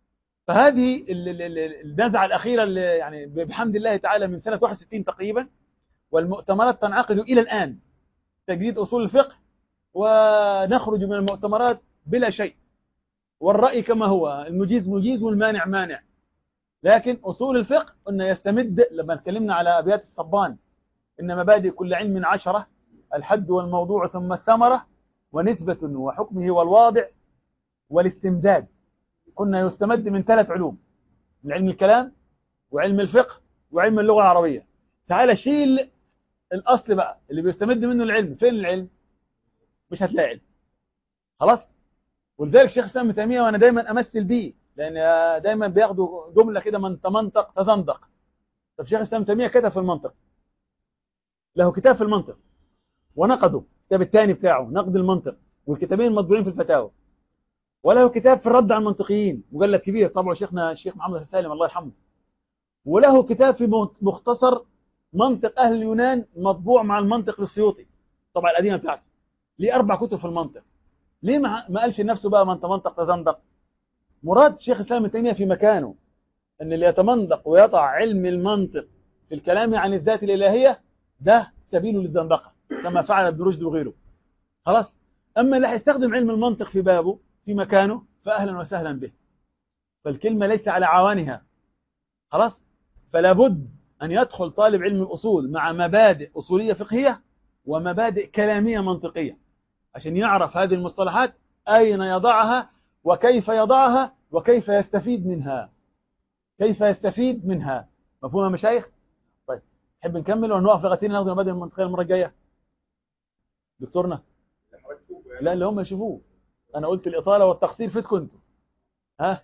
فهذه ال- ال- ال- النزعة الأخيرة اللي يعني بحمد الله تعالى من سنة 61 تقريبا والمؤتمرات تنعقد إلى الآن تجديد أصول الفقه ونخرج من المؤتمرات بلا شيء والرأي كما هو المجيز مجيز والمانع مانع لكن أصول الفقه قلنا يستمد لما اتكلمنا على أبيات الصبان إن مبادئ كل علم عشرة الحد والموضوع ثم الثمرة ونسبة وحكمه والواضع والاستمداد كنا يستمد من ثلاث علوم من علم الكلام وعلم الفقه وعلم اللغة العربية تعال شيل الأصل بقى اللي بيستمد منه العلم فين العلم مش هتلاقي علم خلاص ولذلك شيخ الإسلام ابن تيمية وأنا دايما أمثل بيه لأن دايما بياخدوا جملة كده من تمنطق تزندق طب شيخ الإسلام ابن تيمية كتب في المنطق له كتاب في المنطق ونقده الكتاب الثاني بتاعه نقد المنطق والكتابين المطبوعين في الفتاوى وله كتاب في الرد على المنطقيين مجلد كبير طبعه شيخنا الشيخ محمد سالم الله يرحمه وله كتاب في مختصر منطق أهل اليونان مطبوع مع المنطق للسيوطي طبعا القديمة بتاعته ليه أربع كتب في المنطق ليه ما ما قالش لنفسه بقى من تمنطق تزندق مراد شيخ الإسلام ابن تيمية في مكانه أن اللي يتمنطق ويضع علم المنطق في الكلام عن الذات الإلهية ده سبيله للزندقة كما فعل ابن رشد وغيره خلاص أما اللي هيستخدم علم المنطق في بابه في مكانه فأهلا وسهلا به فالكلمة ليس على عوانها خلاص فلا بد أن يدخل طالب علم الأصول مع مبادئ أصولية فقهية ومبادئ كلامية منطقية عشان يعرف هذه المصطلحات أين يضعها وكيف يضعها وكيف يستفيد منها كيف يستفيد منها مفهوم يا مشايخ طيب نحب نكمل ولا نوقف لغايه ناخذ المبادئ المنطقيه المره الجايه دكتورنا لا اللي هم يشوفوه انا قلت الاطاله والتقصير فيتكم انتوا ها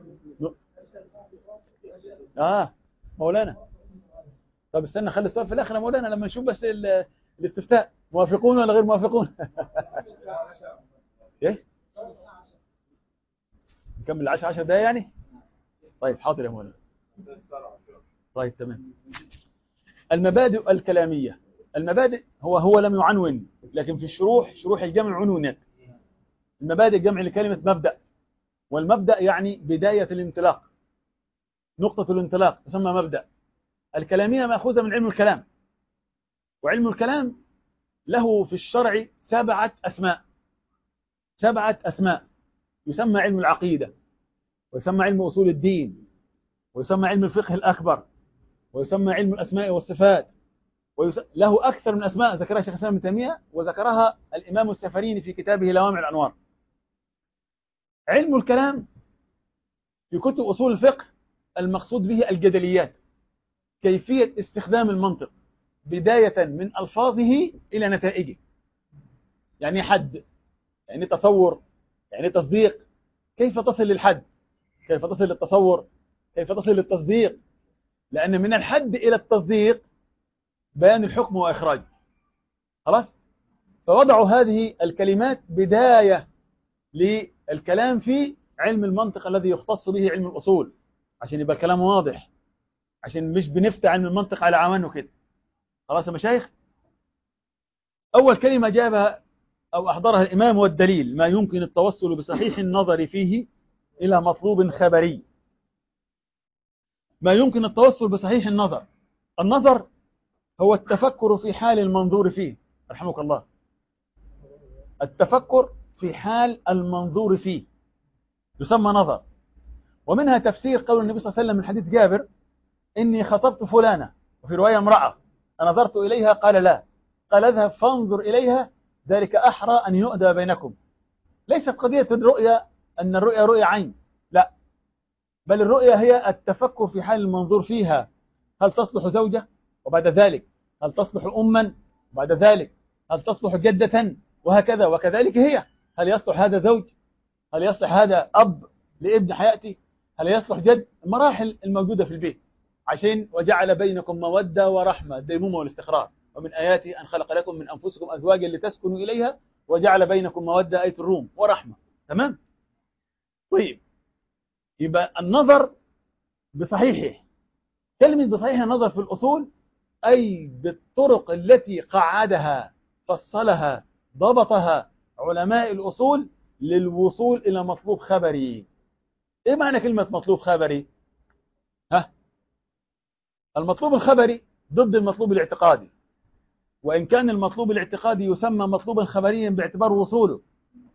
اه مولانا طب استنى خلي السؤال في الاخر يا مولانا لما نشوف بس ال- الاستفتاء موافقون ولا غير موافقون ايه نكمل العشر 10 دقايق يعني طيب حاضر يا مولانا طيب تمام المبادئ الكلامية المبادئ هو هو لم يعنون لكن في الشروح شروح الجمع عنونت المبادئ جمع لكلمة مبدأ والمبدأ يعني بداية الانطلاق نقطة الانطلاق تسمى مبدأ الكلامية مأخوذة من علم الكلام وعلم الكلام له في الشرع سبعة أسماء سبعة أسماء يسمى علم العقيدة ويسمى علم أصول الدين ويسمى علم الفقه الأكبر ويسمى علم الأسماء والصفات ويس... له أكثر من أسماء ذكرها شيخ الإسلام ابن تيمية وذكرها الإمام السفريني في كتابه لوامع الأنوار علم الكلام في كتب أصول الفقه المقصود به الجدليات كيفية استخدام المنطق بداية من ألفاظه إلى نتائجه يعني حد يعني تصور يعني تصديق كيف تصل للحد كيف تصل للتصور كيف تصل للتصديق لأن من الحد إلى التصديق بيان الحكم وإخراجه خلاص فوضعوا هذه الكلمات بداية للكلام في علم المنطق الذي يختص به علم الأصول عشان يبقى الكلام واضح عشان مش بنفتح علم المنطق على عوانه كده خلاص يا مشايخ أول كلمة جابها أو أحضرها الإمام والدليل ما يمكن التوصل بصحيح النظر فيه إلى مطلوب خبري ما يمكن التوصل بصحيح النظر النظر هو التفكر في حال المنظور فيه رحمك الله التفكر في حال المنظور فيه يسمى نظر ومنها تفسير قول النبي صلى الله عليه وسلم من حديث جابر إني خطبت فلانة وفي رواية امرأة أنظرت إليها قال لا قال اذهب فانظر إليها ذلك أحرى أن يؤدى بينكم ليست قضية الرؤية أن الرؤية رؤية عين لا بل الرؤية هي التفكر في حال المنظور فيها هل تصلح زوجة وبعد ذلك هل تصلح أما وبعد ذلك هل تصلح جدة وهكذا وكذلك هي هل يصلح هذا زوج هل يصلح هذا أب لابن حياتي هل يصلح جد المراحل الموجودة في البيت عشان وجعل بينكم مودة ورحمة الديمومة والاستقرار ومن آياته أن خلق لكم من أنفسكم أزواجا لتسكنوا إليها وجعل بينكم مودة آية الروم ورحمة تمام طيب يبقى النظر بصحيحه كلمة بصحيح النظر في الأصول أي بالطرق التي قعدها فصلها ضبطها علماء الأصول للوصول إلى مطلوب خبري إيه معنى كلمة مطلوب خبري ها المطلوب الخبري ضد المطلوب الاعتقادي وإن كان المطلوب الاعتقادي يسمى مطلوبا خبريا باعتبار وصوله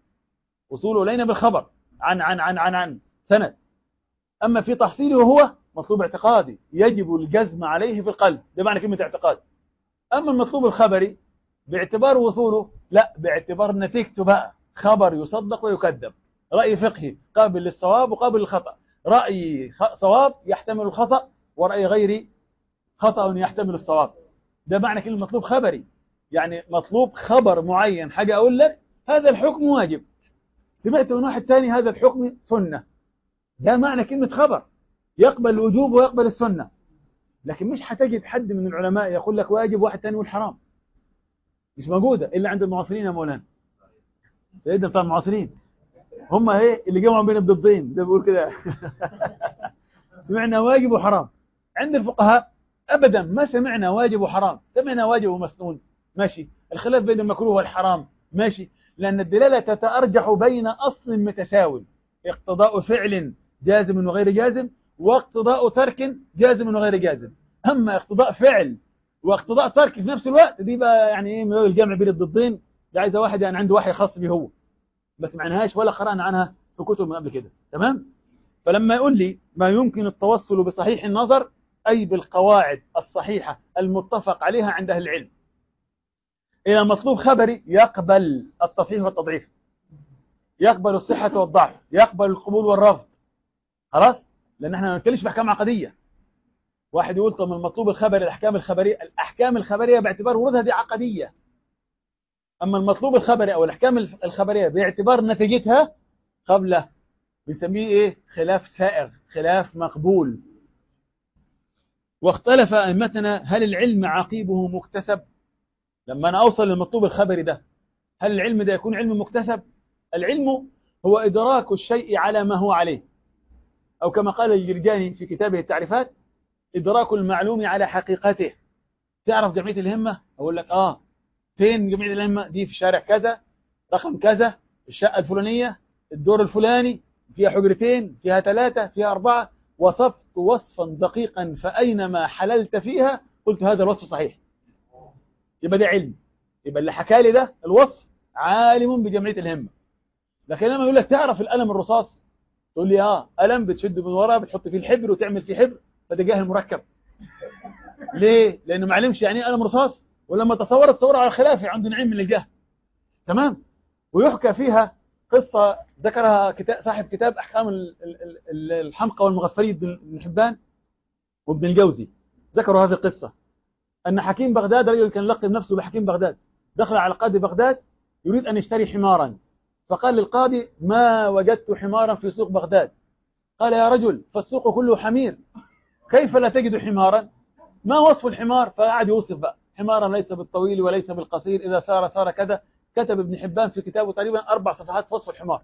وصوله إلينا بالخبر عن عن عن عن عن سند أما في تحصيله هو مطلوب اعتقادي يجب الجزم عليه في القلب ده معنى كلمة اعتقاد أما المطلوب الخبري باعتبار وصوله لا باعتبار نتيجته بقى خبر يصدق ويكذب رأي فقهي قابل للصواب وقابل للخطأ رأي خ- صواب يحتمل الخطأ ورأي غيري خطأ يحتمل الصواب ده معنى كلمة مطلوب خبري يعني مطلوب خبر معين حاجة أقول لك هذا الحكم واجب سمعت من واحد تاني هذا الحكم سنة ده معنى كلمة خبر يقبل الوجوب ويقبل السنة لكن مش هتجد حد من العلماء يقول لك واجب واحد تاني يقول حرام مش موجودة إلا عند المعاصرين يا مولانا سيدنا بتاع المعاصرين هم ايه اللي جمعوا بين الضدين ده بيقول كده سمعنا واجب وحرام عند الفقهاء ابدا ما سمعنا واجب وحرام سمعنا واجب ومسنون ماشي الخلاف بين المكروه والحرام ماشي لان الدلاله تتارجح بين اصل متساوي اقتضاء فعل جازم وغير جازم واقتضاء ترك جازم وغير جازم اما اقتضاء فعل واقتضاء ترك في نفس الوقت دي بقى يعني ايه من الجمع بين الضدين ده عايزه واحد يعني عنده وحي خاص به هو ما سمعناهاش ولا قرأنا عنها في كتب من قبل كده تمام فلما يقول لي ما يمكن التوصل بصحيح النظر أي بالقواعد الصحيحة المتفق عليها عند أهل العلم إلى مطلوب خبري يقبل التصحيح والتضعيف يقبل الصحة والضعف يقبل القبول والرفض خلاص لأن احنا ما بنتكلمش في أحكام عقدية واحد يقول طب المطلوب الخبري الأحكام الخبرية الأحكام الخبرية باعتبار ورودها دي عقدية أما المطلوب الخبري أو الأحكام الخبرية باعتبار نتيجتها قبل بنسميه إيه خلاف سائغ خلاف مقبول واختلف أئمتنا هل العلم عقيبه مكتسب لما أنا أوصل للمطلوب الخبري ده هل العلم ده يكون علم مكتسب العلم هو إدراك الشيء على ما هو عليه أو كما قال الجرجاني في كتابه التعريفات إدراك المعلوم على حقيقته تعرف جمعية الهمة أقول لك آه فين جمعية الهمة دي في شارع كذا رقم كذا الشقة الفلانية الدور الفلاني فيها حجرتين فيها ثلاثة فيها أربعة وصفت وصفا دقيقا فأينما حللت فيها قلت هذا الوصف صحيح يبقى ده علم يبقى اللي حكى لي ده الوصف عالم بجمعية الهمة لكن لما يقول لك تعرف القلم الرصاص تقول لي اه قلم بتشد من ورا بتحط فيه الحبر وتعمل فيه حبر فده جاهل مركب ليه؟ لأنه ما علمش يعني ايه قلم رصاص ولما تصور تصور على خلافه عنده نعيم من الجهل تمام ويحكى فيها قصة ذكرها كتاب صاحب كتاب أحكام الحمقى والمغفرين بن حبان وابن الجوزي ذكروا هذه القصة أن حكيم بغداد رجل كان لقب نفسه بحكيم بغداد دخل على قاضي بغداد يريد أن يشتري حمارا فقال للقاضي ما وجدت حمارا في سوق بغداد قال يا رجل فالسوق كله حمير كيف لا تجد حمارا ما وصف الحمار فقعد يوصف بقى حمارا ليس بالطويل وليس بالقصير إذا سار سار كذا كتب ابن حبان في كتابه تقريبا أربع صفحات في وصف الحمار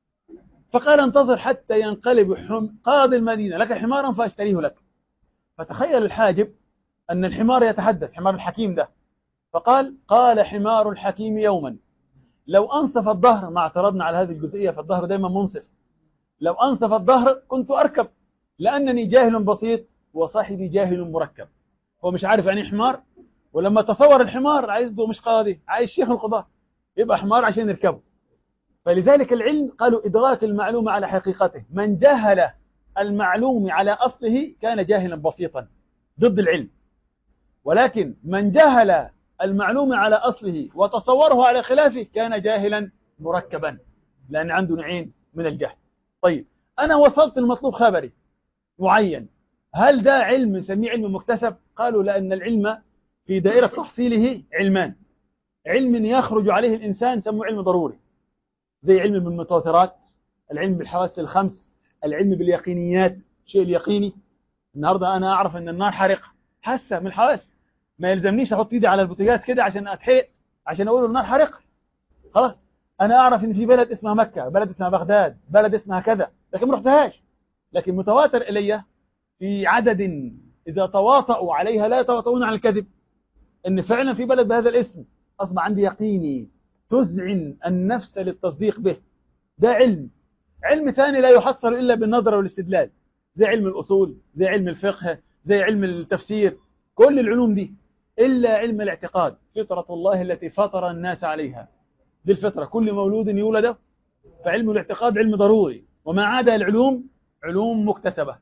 فقال انتظر حتى ينقلب حم... قاضي المدينة لك حمارا فاشتريه لك فتخيل الحاجب أن الحمار يتحدث حمار الحكيم ده فقال قال حمار الحكيم يوما لو أنصف الظهر ما اعترضنا على هذه الجزئية فالظهر دايما منصف لو أنصف الظهر كنت أركب لأنني جاهل بسيط وصاحبي جاهل مركب هو مش عارف يعني حمار ولما تصور الحمار عايز له مش قاضي عايز شيخ القضاء يبقى حمار عشان يركبه فلذلك العلم قالوا إدراك المعلوم على حقيقته من جهل المعلوم على أصله كان جاهلا بسيطا ضد العلم ولكن من جهل المعلوم على أصله وتصوره على خلافه كان جاهلا مركبا لأن عنده نوعين من الجهل طيب أنا وصلت المطلوب خبري معين هل ده علم نسميه علم مكتسب قالوا لأن العلم في دائرة تحصيله علمان علم يخرج عليه الإنسان سموه علم ضروري زي علم بالمتواترات العلم بالحواس الخمس العلم باليقينيات شيء اليقيني النهاردة أنا أعرف أن النار حارقة حاسة من الحواس ما يلزمنيش أحط إيدي على البوتاجاز كده عشان أتحرق عشان أقول النار حارقة خلاص أنا أعرف أن في بلد اسمها مكة بلد اسمها بغداد بلد اسمها كذا لكن ما رحتهاش لكن متواتر إلي في عدد إذا تواطؤوا عليها لا يتواطؤون على الكذب أن فعلا في بلد بهذا الاسم أصبح عندي يقيني تزعن النفس للتصديق به ده علم علم ثاني لا يحصل إلا بالنظر والاستدلال زي علم الأصول زي علم الفقه زي علم التفسير كل العلوم دي إلا علم الاعتقاد فطرة الله التي فطر الناس عليها دي الفطرة كل مولود يولد فعلم الاعتقاد علم ضروري وما عدا العلوم علوم مكتسبة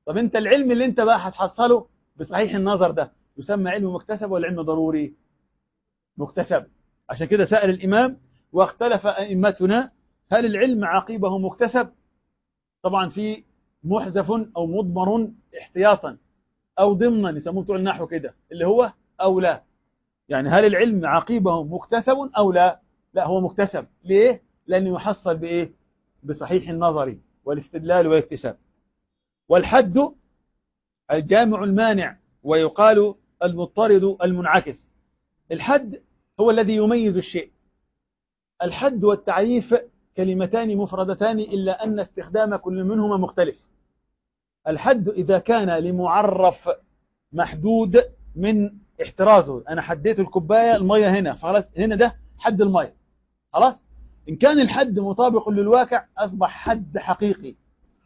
طب انت العلم اللي انت بقى هتحصله بصحيح النظر ده يسمى علم مكتسب ولا علم ضروري مكتسب عشان كده سأل الإمام واختلف أئمتنا هل العلم عقيبه مكتسب طبعا في محذف أو مضمر احتياطا أو ضمنا يسموه بتوع النحو كده اللي هو أو لا يعني هل العلم عقيبه مكتسب أو لا لا هو مكتسب ليه لأنه يحصل بإيه بصحيح النظر والاستدلال والاكتساب والحد الجامع المانع ويقال المضطرد المنعكس الحد هو الذي يميز الشيء الحد والتعريف كلمتان مفردتان إلا أن استخدام كل منهما مختلف الحد إذا كان لمعرف محدود من احترازه أنا حديت الكوباية المية هنا خلاص هنا ده حد المية خلاص إن كان الحد مطابق للواقع أصبح حد حقيقي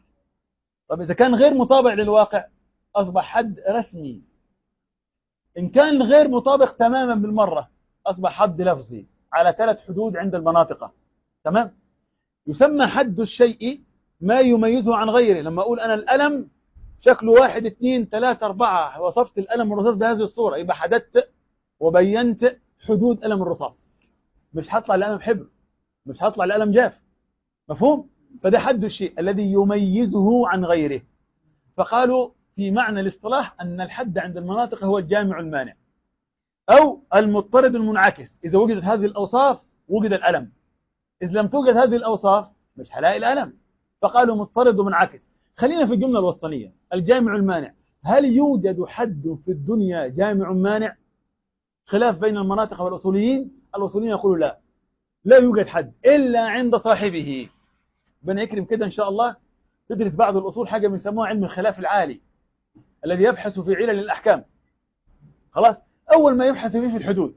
طب إذا كان غير مطابق للواقع أصبح حد رسمي إن كان غير مطابق تماما بالمرة أصبح حد لفظي على ثلاث حدود عند المناطق تمام يسمى حد الشيء ما يميزه عن غيره لما أقول أنا الألم شكله واحد اثنين ثلاثة أربعة وصفت الألم الرصاص بهذه الصورة يبقى حددت وبينت حدود ألم الرصاص مش هطلع الألم حبر مش هطلع الألم جاف مفهوم؟ فده حد الشيء الذي يميزه عن غيره فقالوا في معنى الاصطلاح أن الحد عند المناطق هو الجامع المانع أو المضطرد المنعكس إذا وجدت هذه الأوصاف وجد الألم إذا لم توجد هذه الأوصاف مش هلاقي الألم فقالوا مضطرد ومنعكس خلينا في الجملة الوسطانية الجامع المانع هل يوجد حد في الدنيا جامع مانع خلاف بين المناطق والأصوليين الأصوليين يقولوا لا لا يوجد حد إلا عند صاحبه ربنا يكرم كده إن شاء الله تدرس بعض الأصول حاجة بنسموها علم الخلاف العالي الذي يبحث في علل الأحكام خلاص أول ما يبحث فيه في الحدود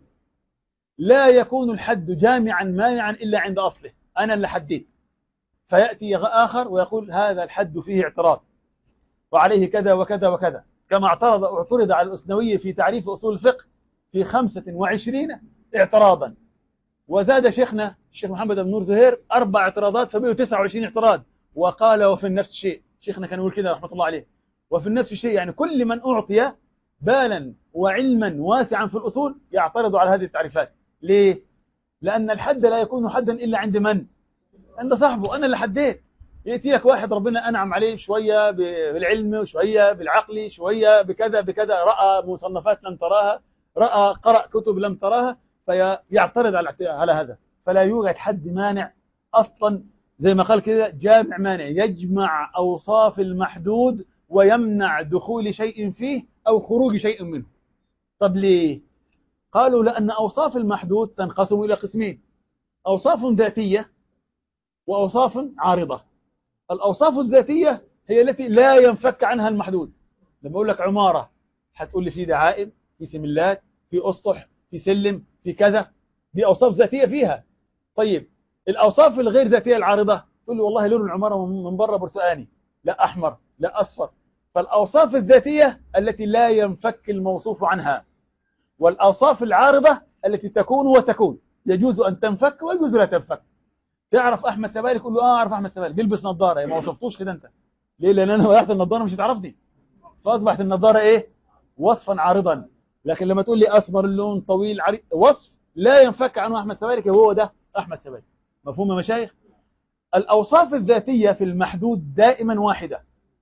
لا يكون الحد جامعا مانعا إلا عند أصله أنا اللي حديت فيأتي آخر ويقول هذا الحد فيه اعتراض وعليه كذا وكذا وكذا كما اعترض اعترض على الأسنوية في تعريف أصول الفقه في خمسة وعشرين اعتراضا وزاد شيخنا الشيخ محمد بن نور زهير أربع اعتراضات فبقوا 29 اعتراض وقال وفي النفس شيء شيخنا كان يقول كده رحمة الله عليه وفي النفس شيء يعني كل من أعطي بالا وعلما واسعا في الأصول يعترض على هذه التعريفات ليه؟ لأن الحد لا يكون حدا إلا عند من؟ عند صاحبه أنا اللي حديت يأتي لك واحد ربنا أنعم عليه شوية بالعلم وشوية بالعقل شوية بكذا بكذا رأى مصنفات لم تراها رأى قرأ كتب لم تراها فيعترض على هذا فلا يوجد حد مانع أصلا زي ما قال كده جامع مانع يجمع أوصاف المحدود ويمنع دخول شيء فيه أو خروج شيء منه طب ليه؟ قالوا لأن أوصاف المحدود تنقسم إلى قسمين أوصاف ذاتية وأوصاف عارضة الأوصاف الذاتية هي التي لا ينفك عنها المحدود لما أقول لك عمارة هتقول لي في دعائم في سملات في أسطح في سلم في كذا دي أوصاف ذاتية فيها طيب الأوصاف الغير ذاتية العارضة تقول لي والله لون العمارة من بره برتقاني لا أحمر لا أصفر فالأوصاف الذاتية التي لا ينفك الموصوف عنها والأوصاف العارضة التي تكون وتكون يجوز أن تنفك ويجوز لا تنفك تعرف أحمد سبالي تقول له آه أعرف أحمد سبالي بيلبس نظارة ما وصفتوش كده أنت ليه لأن أنا وقعت النظارة مش هتعرفني فأصبحت النظارة إيه وصفا عارضا لكن لما تقول لي أسمر اللون طويل عريض وصف لا ينفك عنه أحمد سبالي هو ده أحمد سبالي مفهوم يا مشايخ الأوصاف الذاتية في المحدود دائما واحدة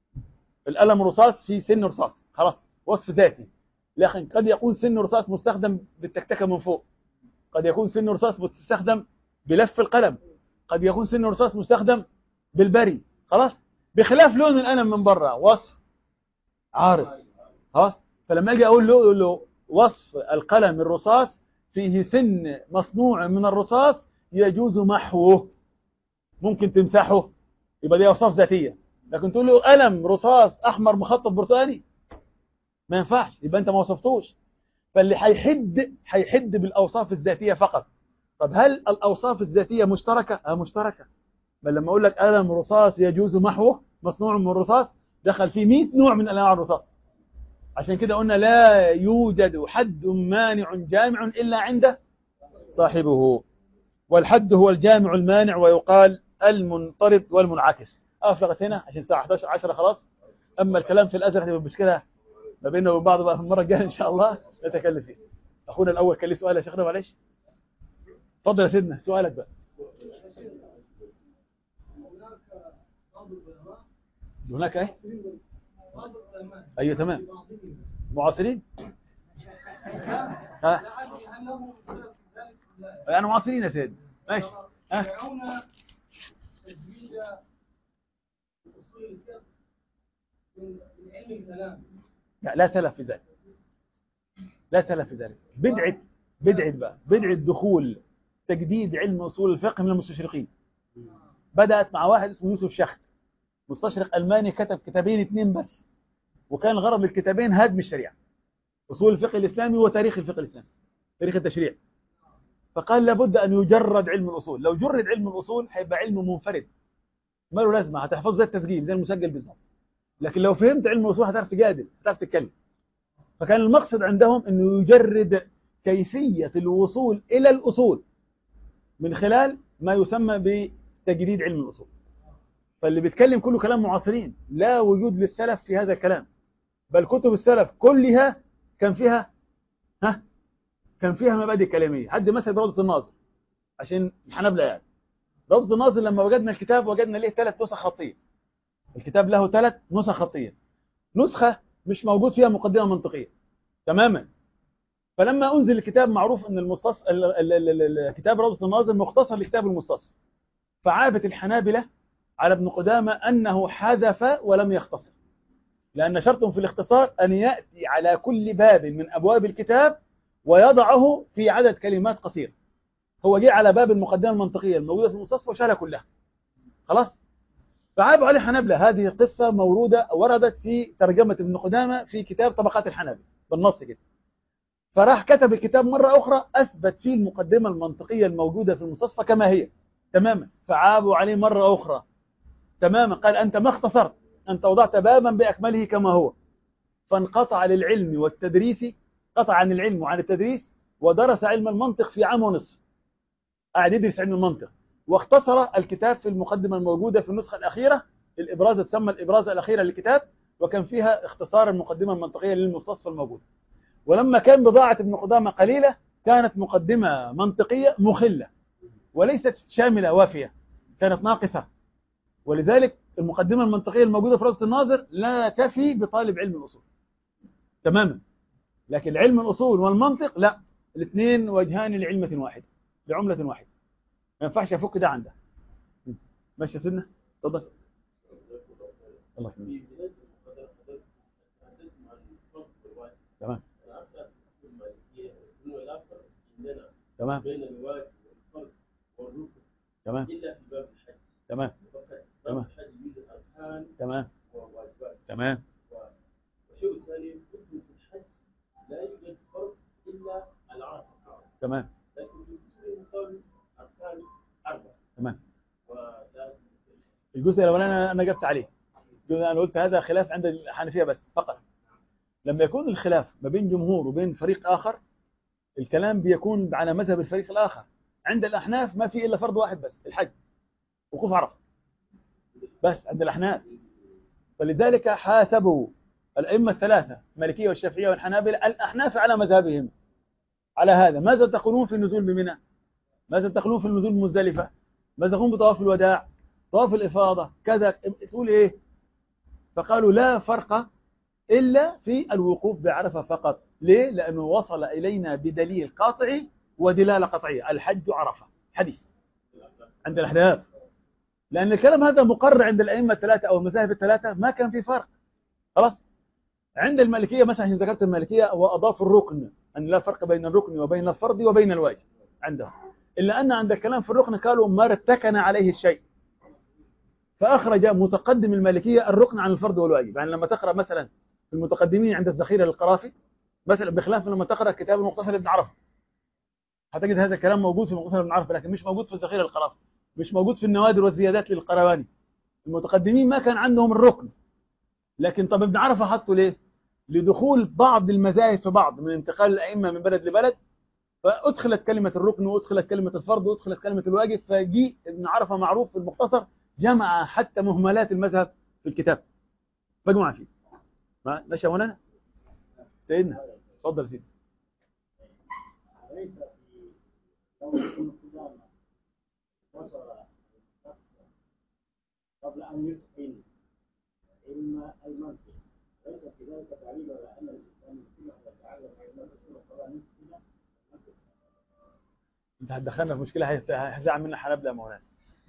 القلم رصاص في سن رصاص خلاص وصف ذاتي لكن قد يكون سن رصاص مستخدم بالتكتكة من فوق قد يكون سن رصاص مستخدم بلف القلم قد يكون سن رصاص مستخدم بالبري خلاص بخلاف لون القلم من بره وصف عارض خلاص فلما اجي اقول له, له وصف القلم الرصاص فيه سن مصنوع من الرصاص يجوز محوه ممكن تمسحه يبقى دي اوصاف ذاتيه لكن تقول له قلم رصاص احمر مخطط برتقاني ما ينفعش يبقى انت ما وصفتوش فاللي هيحد هيحد بالاوصاف الذاتيه فقط طب هل الاوصاف الذاتيه مشتركه اه مشتركه بل لما اقول لك قلم رصاص يجوز محوه مصنوع من الرصاص دخل فيه 100 نوع من انواع الرصاص عشان كده قلنا لا يوجد حد مانع جامع الا عند صاحبه والحد هو الجامع المانع ويقال المنطرد والمنعكس أقف لغاية هنا عشان الساعة 11 10 خلاص اما الكلام في الازرق هتبقى مشكله ما بيننا وبين بعض بقى في المره الجايه ان شاء الله نتكلم فيه اخونا الاول كان لي سؤال يا شيخنا معلش اتفضل يا سيدنا سؤالك بقى هناك بعض العلماء هناك ايه بعض العلماء ايوه تمام بعضهم معاصرين ها لا أدري هل له سبب في ذلك أم لا يعني معاصرين يا سيدي ماشي ها يدعون تجويد أصول الفقه من من علم الكلام لا, لا سلف في ذلك لا سلف في ذلك بدعة بدعة بقى بدعة دخول تجديد علم أصول الفقه من المستشرقين بدأت مع واحد اسمه يوسف شخت مستشرق ألماني كتب كتابين اثنين بس وكان غرض الكتابين هدم الشريعة أصول الفقه الإسلامي وتاريخ الفقه الإسلامي تاريخ التشريع فقال لابد أن يجرد علم الأصول لو جرد علم الأصول هيبقى علم منفرد ما له لازمة هتحفظ زي التسجيل زي المسجل بالظبط لكن لو فهمت علم الأصول هتعرف تجادل هتعرف تتكلم فكان المقصد عندهم أنه يجرد كيفية الوصول إلى الأصول من خلال ما يسمى بتجريد علم الأصول فاللي بيتكلم كله كلام معاصرين لا وجود للسلف في هذا الكلام بل كتب السلف كلها كان فيها ها كان فيها مبادئ كلامية حد مثل روضة الناظر عشان الحنابلة يعني روضة الناظر لما وجدنا الكتاب وجدنا ليه ثلاث نسخ خطية الكتاب له ثلاث نسخ خطية نسخة مش موجود فيها مقدمة منطقية تماما فلما أنزل الكتاب معروف أن المستص... ال... ال... ال... ال... الكتاب روضة الناظر مختصر لكتاب المستصف فعابت الحنابلة على ابن قدامة أنه حذف ولم يختصر لأن شرط في الاختصار أن يأتي على كل باب من أبواب الكتاب ويضعه في عدد كلمات قصير هو جه على باب المقدمة المنطقية الموجودة في المستصف وشالها كلها خلاص فعابوا عليه حنبلة هذه قصة موروده وردت في ترجمة ابن قدامة في كتاب طبقات الحنابلة بالنص كده فراح كتب الكتاب مرة أخرى أثبت فيه المقدمة المنطقية الموجودة في المستصفى كما هي تماما فعابوا عليه مرة أخرى تماما قال أنت ما اختصرت أنت وضعت بابا بأكمله كما هو فانقطع للعلم والتدريس قطع عن العلم وعن التدريس ودرس علم المنطق في عام ونصف قاعد يدرس علم المنطق واختصر الكتاب في المقدمة الموجودة في النسخة الأخيرة الإبراز تسمى الإبراز الأخيرة للكتاب وكان فيها اختصار المقدمة المنطقية للمستصفى الموجود ولما كان بضاعة ابن قدامة قليلة كانت مقدمة منطقية مخلة وليست شاملة وافية كانت ناقصة ولذلك المقدمة المنطقية الموجودة في رأسة الناظر لا تفي بطالب علم الأصول تماما لكن علم الأصول والمنطق لا الاثنين وجهان لعلمة واحدة لعملة واحدة ما ينفعش أفك ده عن ده ماشي يا سيدنا تفضل الله يخليك تمام تمام بين الواجب والفرض والركن تمام الا في باب الحج تمام فقط تمام. باب الحج يوجد اركان تمام وواجبات تمام والشيء الثاني ركن في الحج لا يوجد فرض الا العرفه تمام لكن في كل مقابل اركان اربعه تمام ولا الجزء الاولاني انا أنا جبت عليه الجزء انا قلت هذا خلاف عند الحنفيه بس فقط لما يكون الخلاف ما بين جمهور وبين فريق اخر الكلام بيكون على مذهب الفريق الاخر عند الاحناف ما في الا فرض واحد بس الحج وقوف عرفه بس عند الاحناف فلذلك حاسبوا الائمه الثلاثه المالكيه والشافعيه والحنابلة الاحناف على مذهبهم على هذا ماذا تقولون في النزول بمنى ماذا تقولون في النزول بمزدلفه ماذا تقولون بطواف الوداع طواف الإفاضة كذا تقول إيه فقالوا لا فرق إلا في الوقوف بعرفة فقط ليه؟ لأنه وصل إلينا بدليل قاطع ودلالة قطعية الحج عرفة حديث عند الأحناف لأن الكلام هذا مقرر عند الأئمة الثلاثة أو المذاهب الثلاثة ما كان في فرق خلاص عند المالكية مثلا عشان ذكرت المالكية وأضاف الركن أن لا فرق بين الركن وبين الفرض وبين الواجب عندهم إلا أن عند الكلام في الركن قالوا ما ارتكن عليه الشيء فأخرج متقدم المالكية الركن عن الفرض والواجب يعني لما تقرأ مثلا في المتقدمين عند الذخيرة للقرافي مثلا بخلاف لما تقرأ كتاب المختصر ابن عرفة هتجد هذا الكلام موجود في المختصر ابن عرفة لكن مش موجود في الذخيرة للقرافي مش موجود في النوادر والزيادات للقرواني المتقدمين ما كان عندهم الركن لكن طب ابن عرفة حطه ليه لدخول بعض المذاهب في بعض من انتقال الأئمة من بلد لبلد فأدخلت كلمة الركن وأدخلت كلمة الفرض وأدخلت كلمة الواجب فجي ابن عرفة معروف في المختصر جمع حتى مهملات المذهب في الكتاب بقوا ما في ما ماشي يا مولانا سيدنا تفضل يا سيدي ليس في لو يكون قدامى وصل الشخص قبل ان يتقن علم المنطق ليس في ذلك دليل على ان الانسان يمكن ان يتعلم علم الرسول قبل ان يتقن المنطق انت هتدخلنا في مشكله هيت- هيزعل منا حنبله يا مولانا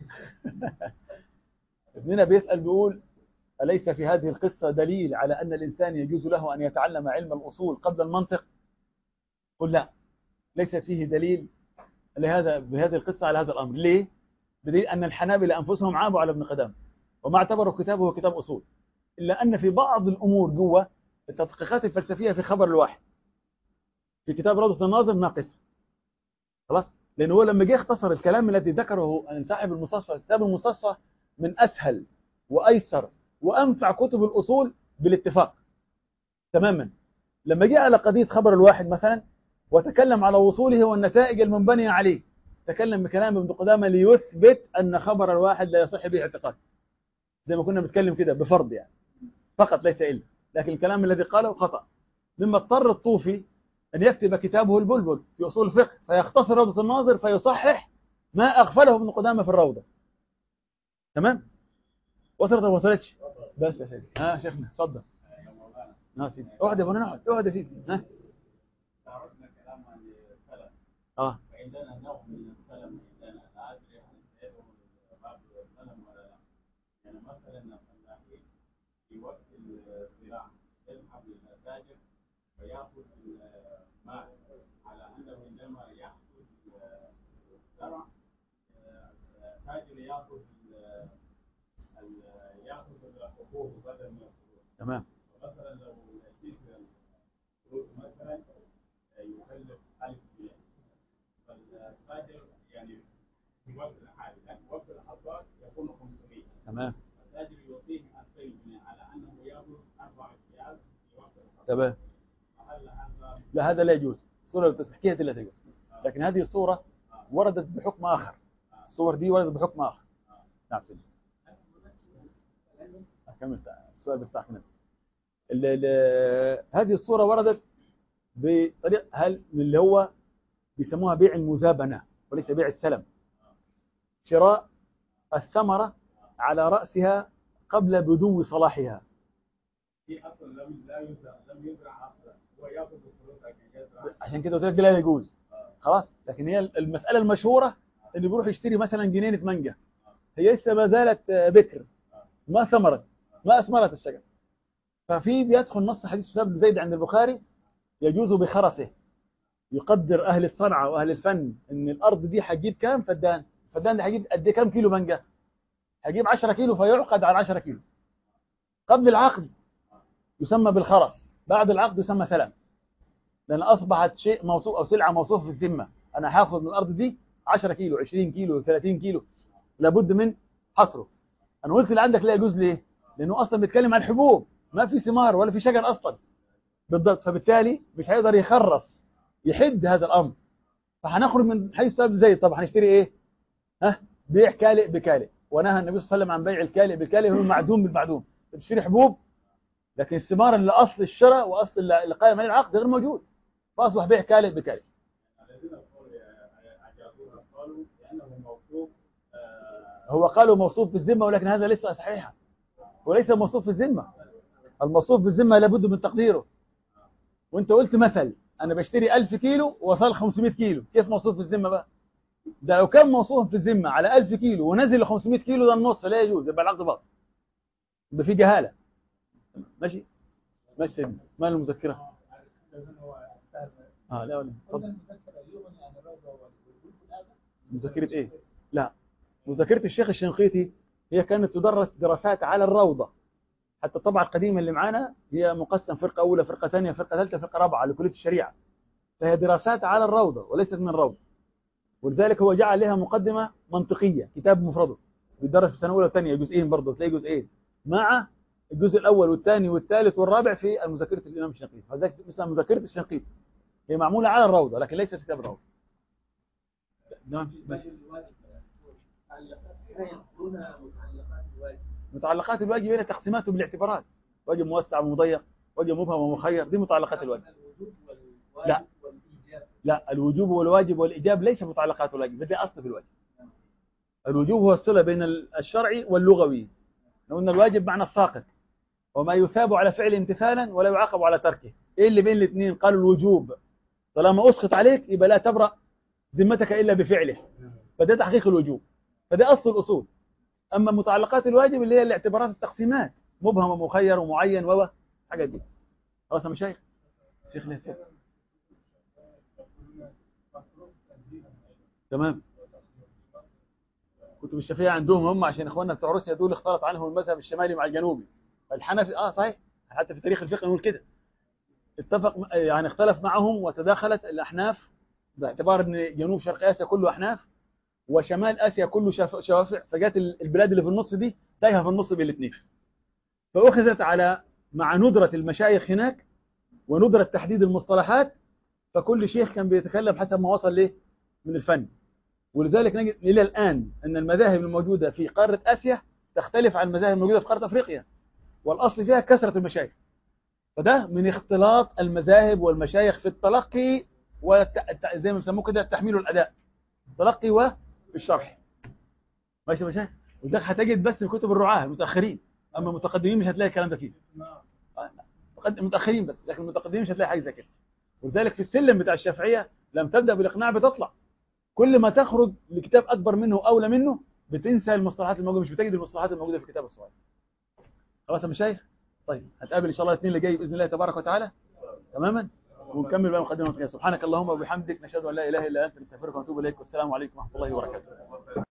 ابننا بيسال بيقول اليس في هذه القصه دليل على ان الانسان يجوز له ان يتعلم علم الاصول قبل المنطق قل لا ليس فيه دليل لهذا بهذه القصه على هذا الامر ليه بدليل ان الحنابلة انفسهم عابوا على ابن قدامه وما اعتبروا كتابه كتاب اصول الا ان في بعض الامور جوه التدقيقات الفلسفيه في خبر الواحد في كتاب روضه الناظر ناقص خلاص لأن هو لما جه اختصر الكلام الذي ذكره صاحب المستصفى كتاب المستصفى من أسهل وأيسر وأنفع كتب الأصول بالاتفاق تماما لما جه على قضية خبر الواحد مثلا وتكلم على وصوله والنتائج المنبنية عليه تكلم بكلام ابن قدامة ليثبت أن خبر الواحد لا يصح به اعتقاد زي ما كنا بنتكلم كده بفرض يعني فقط ليس إلا لكن الكلام الذي قاله خطأ مما اضطر الطوفي أن يكتب كتابه البلبل في أصول الفقه فيختصر روضة الناظر فيصحح ما أغفله ابن قدامة في الروضة تمام وصلت ولا ما وصلتش بس يا سيدي ها شيخنا اتفضل ها سيدي اقعد يا بني اقعد اقعد يا سيدي ها تعرضنا كلام عن السلف اه وعندنا نوع من السلف عندنا لا ادري هل سيدهم باب السلف ولا لا يعني مثلا الفلاحين في وقت الزراعه يذهب للتاجر فياخذ الماء على انه عندما يحصد الزرع التاجر ياخذ ال- ال- ياخذ الحبوب بدل من الفروع تمام مثلا لو جيت الفروع مثلا يكلف 1000 جنيه فالتاجر يعني في وقت الحالي لكن وقت الحصاد يكون 500 تمام التاجر يعطيه 2000 جنيه على انه ياخذ 4 ريال في وقت الحصاد تمام فهل هذا لا هذا لا يجوز الصورة اللي تحكيها لا تجوز لكن هذه الصورة وردت بحكم آخر الصور دي وردت بحكم آخر نعم سيدي أكمل السؤال بتاعك نفسه. ال- ال- هذه الصورة وردت بطريق هل من اللي هو بيسموها بيع المزابنة وليس بيع السلم شراء الثمرة على رأسها قبل بدو صلاحها في اصل لم لا يزرع لم يزرع اصلا هو ياخذ الفلوس لكن يزرع عشان كده قلت لك لا يجوز خلاص لكن هي المسألة المشهورة اللي بيروح يشتري مثلا جنينة مانجا هي لسه ما زالت بكر ما ثمرت ما أثمرت الشجر ففي بيدخل نص حديث أسامة بن زيد عند البخاري يجوز بخرسه يقدر أهل الصنعة وأهل الفن إن الأرض دي هتجيب كام فدان الفدان دي هيجيب قد إيه كام كيلو مانجا هيجيب 10 كيلو فيعقد على 10 كيلو قبل العقد يسمى بالخرس بعد العقد يسمى سلام لأن أصبحت شيء موصوف أو سلعة موصوفة في الذمة أنا هاخد من الأرض دي 10 كيلو 20 كيلو 30 كيلو لابد من حصره أنا قلت اللي عندك لا يجوز ليه؟ لأنه أصلا بيتكلم عن حبوب ما في ثمار ولا في شجر أصلا بالضبط فبالتالي مش هيقدر يخرص يحد هذا الأمر فهنخرج من حيث سبب زي طب هنشتري إيه؟ ها بيع كالئ بكالئ ونهى النبي صلى الله عليه وسلم عن بيع الكالئ بالكالئ هو المعدوم بالمعدوم بتشتري حبوب لكن الثمار اللي أصل الشراء وأصل اللي قائم عليه العقد غير موجود فأصبح بيع كالئ بكالئ الذين قالوا اجابوها قالوا لانه موصوف آه، هو قالوا موصوف بالذمة ولكن هذا ليس صحيحا وليس موصوف في الذمة الموصوف بالذمة لابد من تقديره وانت قلت مثل انا بشتري 1000 كيلو وصل 500 كيلو كيف موصوف في الذمة بقى ده لو كان موصوف في الذمة على 1000 كيلو ونزل ل 500 كيلو ده النص لا يجوز يبقى العقد باطل يبقى في جهالة ماشي ماشي سيدنا. ما المذكرة اه لا ولا اتفضل مذكرة ايه لا مذكرة الشيخ الشنقيطي هي كانت تدرس دراسات على الروضة حتى الطبعة القديمة اللي معانا هي مقسم فرقة أولى فرقة ثانية فرقة ثالثة فرقة رابعة لكلية الشريعة فهي دراسات على الروضة وليست من الروضة ولذلك هو جعل لها مقدمة منطقية كتاب مفرده بيدرس في السنة الأولى والثانية جزئين برضه تلاقي جزئين مع الجزء الأول والثاني والثالث والرابع في المذكرة الإمام الشنقيطي فذلك اسمها مذكرة الشنقيطي هي معمولة على الروضة لكن ليست كتاب الروضة نعم ماشي تعليقات هنا متعلقات الواجب متعلقات الواجب هنا تقسيماته بالاعتبارات واجب موسع ومضيق واجب مبهم ومخير دي متعلقات الواجب الوجوب لا. والواجب والإيجاب لا الوجوب والواجب والإيجاب ليس متعلقات الواجب ده أصل في الواجب الوجوب هو الصلة بين الشرعي واللغوي لو أن الواجب معنى الساقط وما يثاب على فعل امتثالا ولا يعاقب على تركه إيه اللي بين الاثنين قالوا الوجوب طالما أسقط عليك يبقى لا تبرأ ذمتك إلا بفعله فده تحقيق الوجوب فده أصل الأصول أما متعلقات الواجب اللي هي الاعتبارات التقسيمات مبهم ومخير ومعين و حاجات دي خلاص يا مشايخ شيخ نافع تمام كتب الشافعية عندهم هم عشان اخواننا بتوع روسيا دول اختلط عنهم المذهب الشمالي مع الجنوبي فالحنفي اه صحيح حتى في تاريخ الفقه نقول كده اتفق يعني اختلف معهم وتداخلت الاحناف باعتبار ان جنوب شرق اسيا كله احناف وشمال اسيا كله شاف- شوافع فجات ال- البلاد اللي في النص دي تايهه في النص بين الاثنين فاخذت على مع ندره المشايخ هناك وندره تحديد المصطلحات فكل شيخ كان بيتكلم حسب ما وصل له من الفن ولذلك نجد الى الان ان المذاهب الموجوده في قاره اسيا تختلف عن المذاهب الموجوده في قاره افريقيا والاصل فيها كثره المشايخ فده من اختلاط المذاهب والمشايخ في التلقي والت... زي ما بيسموه كده التحميل والاداء التلقي والشرح ماشي يا مشايخ وده هتجد بس في كتب الرعاه المتاخرين اما المتقدمين مش هتلاقي الكلام ده فيه متقد- متاخرين بس لكن المتقدمين مش هتلاقي حاجه زي كده ولذلك في السلم بتاع الشافعيه لم تبدا بالاقناع بتطلع كل ما تخرج لكتاب اكبر منه اولى منه بتنسى المصطلحات الموجوده مش بتجد المصطلحات الموجوده في الكتاب الصغير خلاص يا مشايخ طيب هتقابل ان شاء الله الاثنين اللي جاي باذن الله تبارك وتعالى تماما ونكمل بقى مقدمه فيها سبحانك اللهم وبحمدك نشهد ان لا اله الا انت نستغفرك ونتوب اليك والسلام عليكم ورحمه الله وبركاته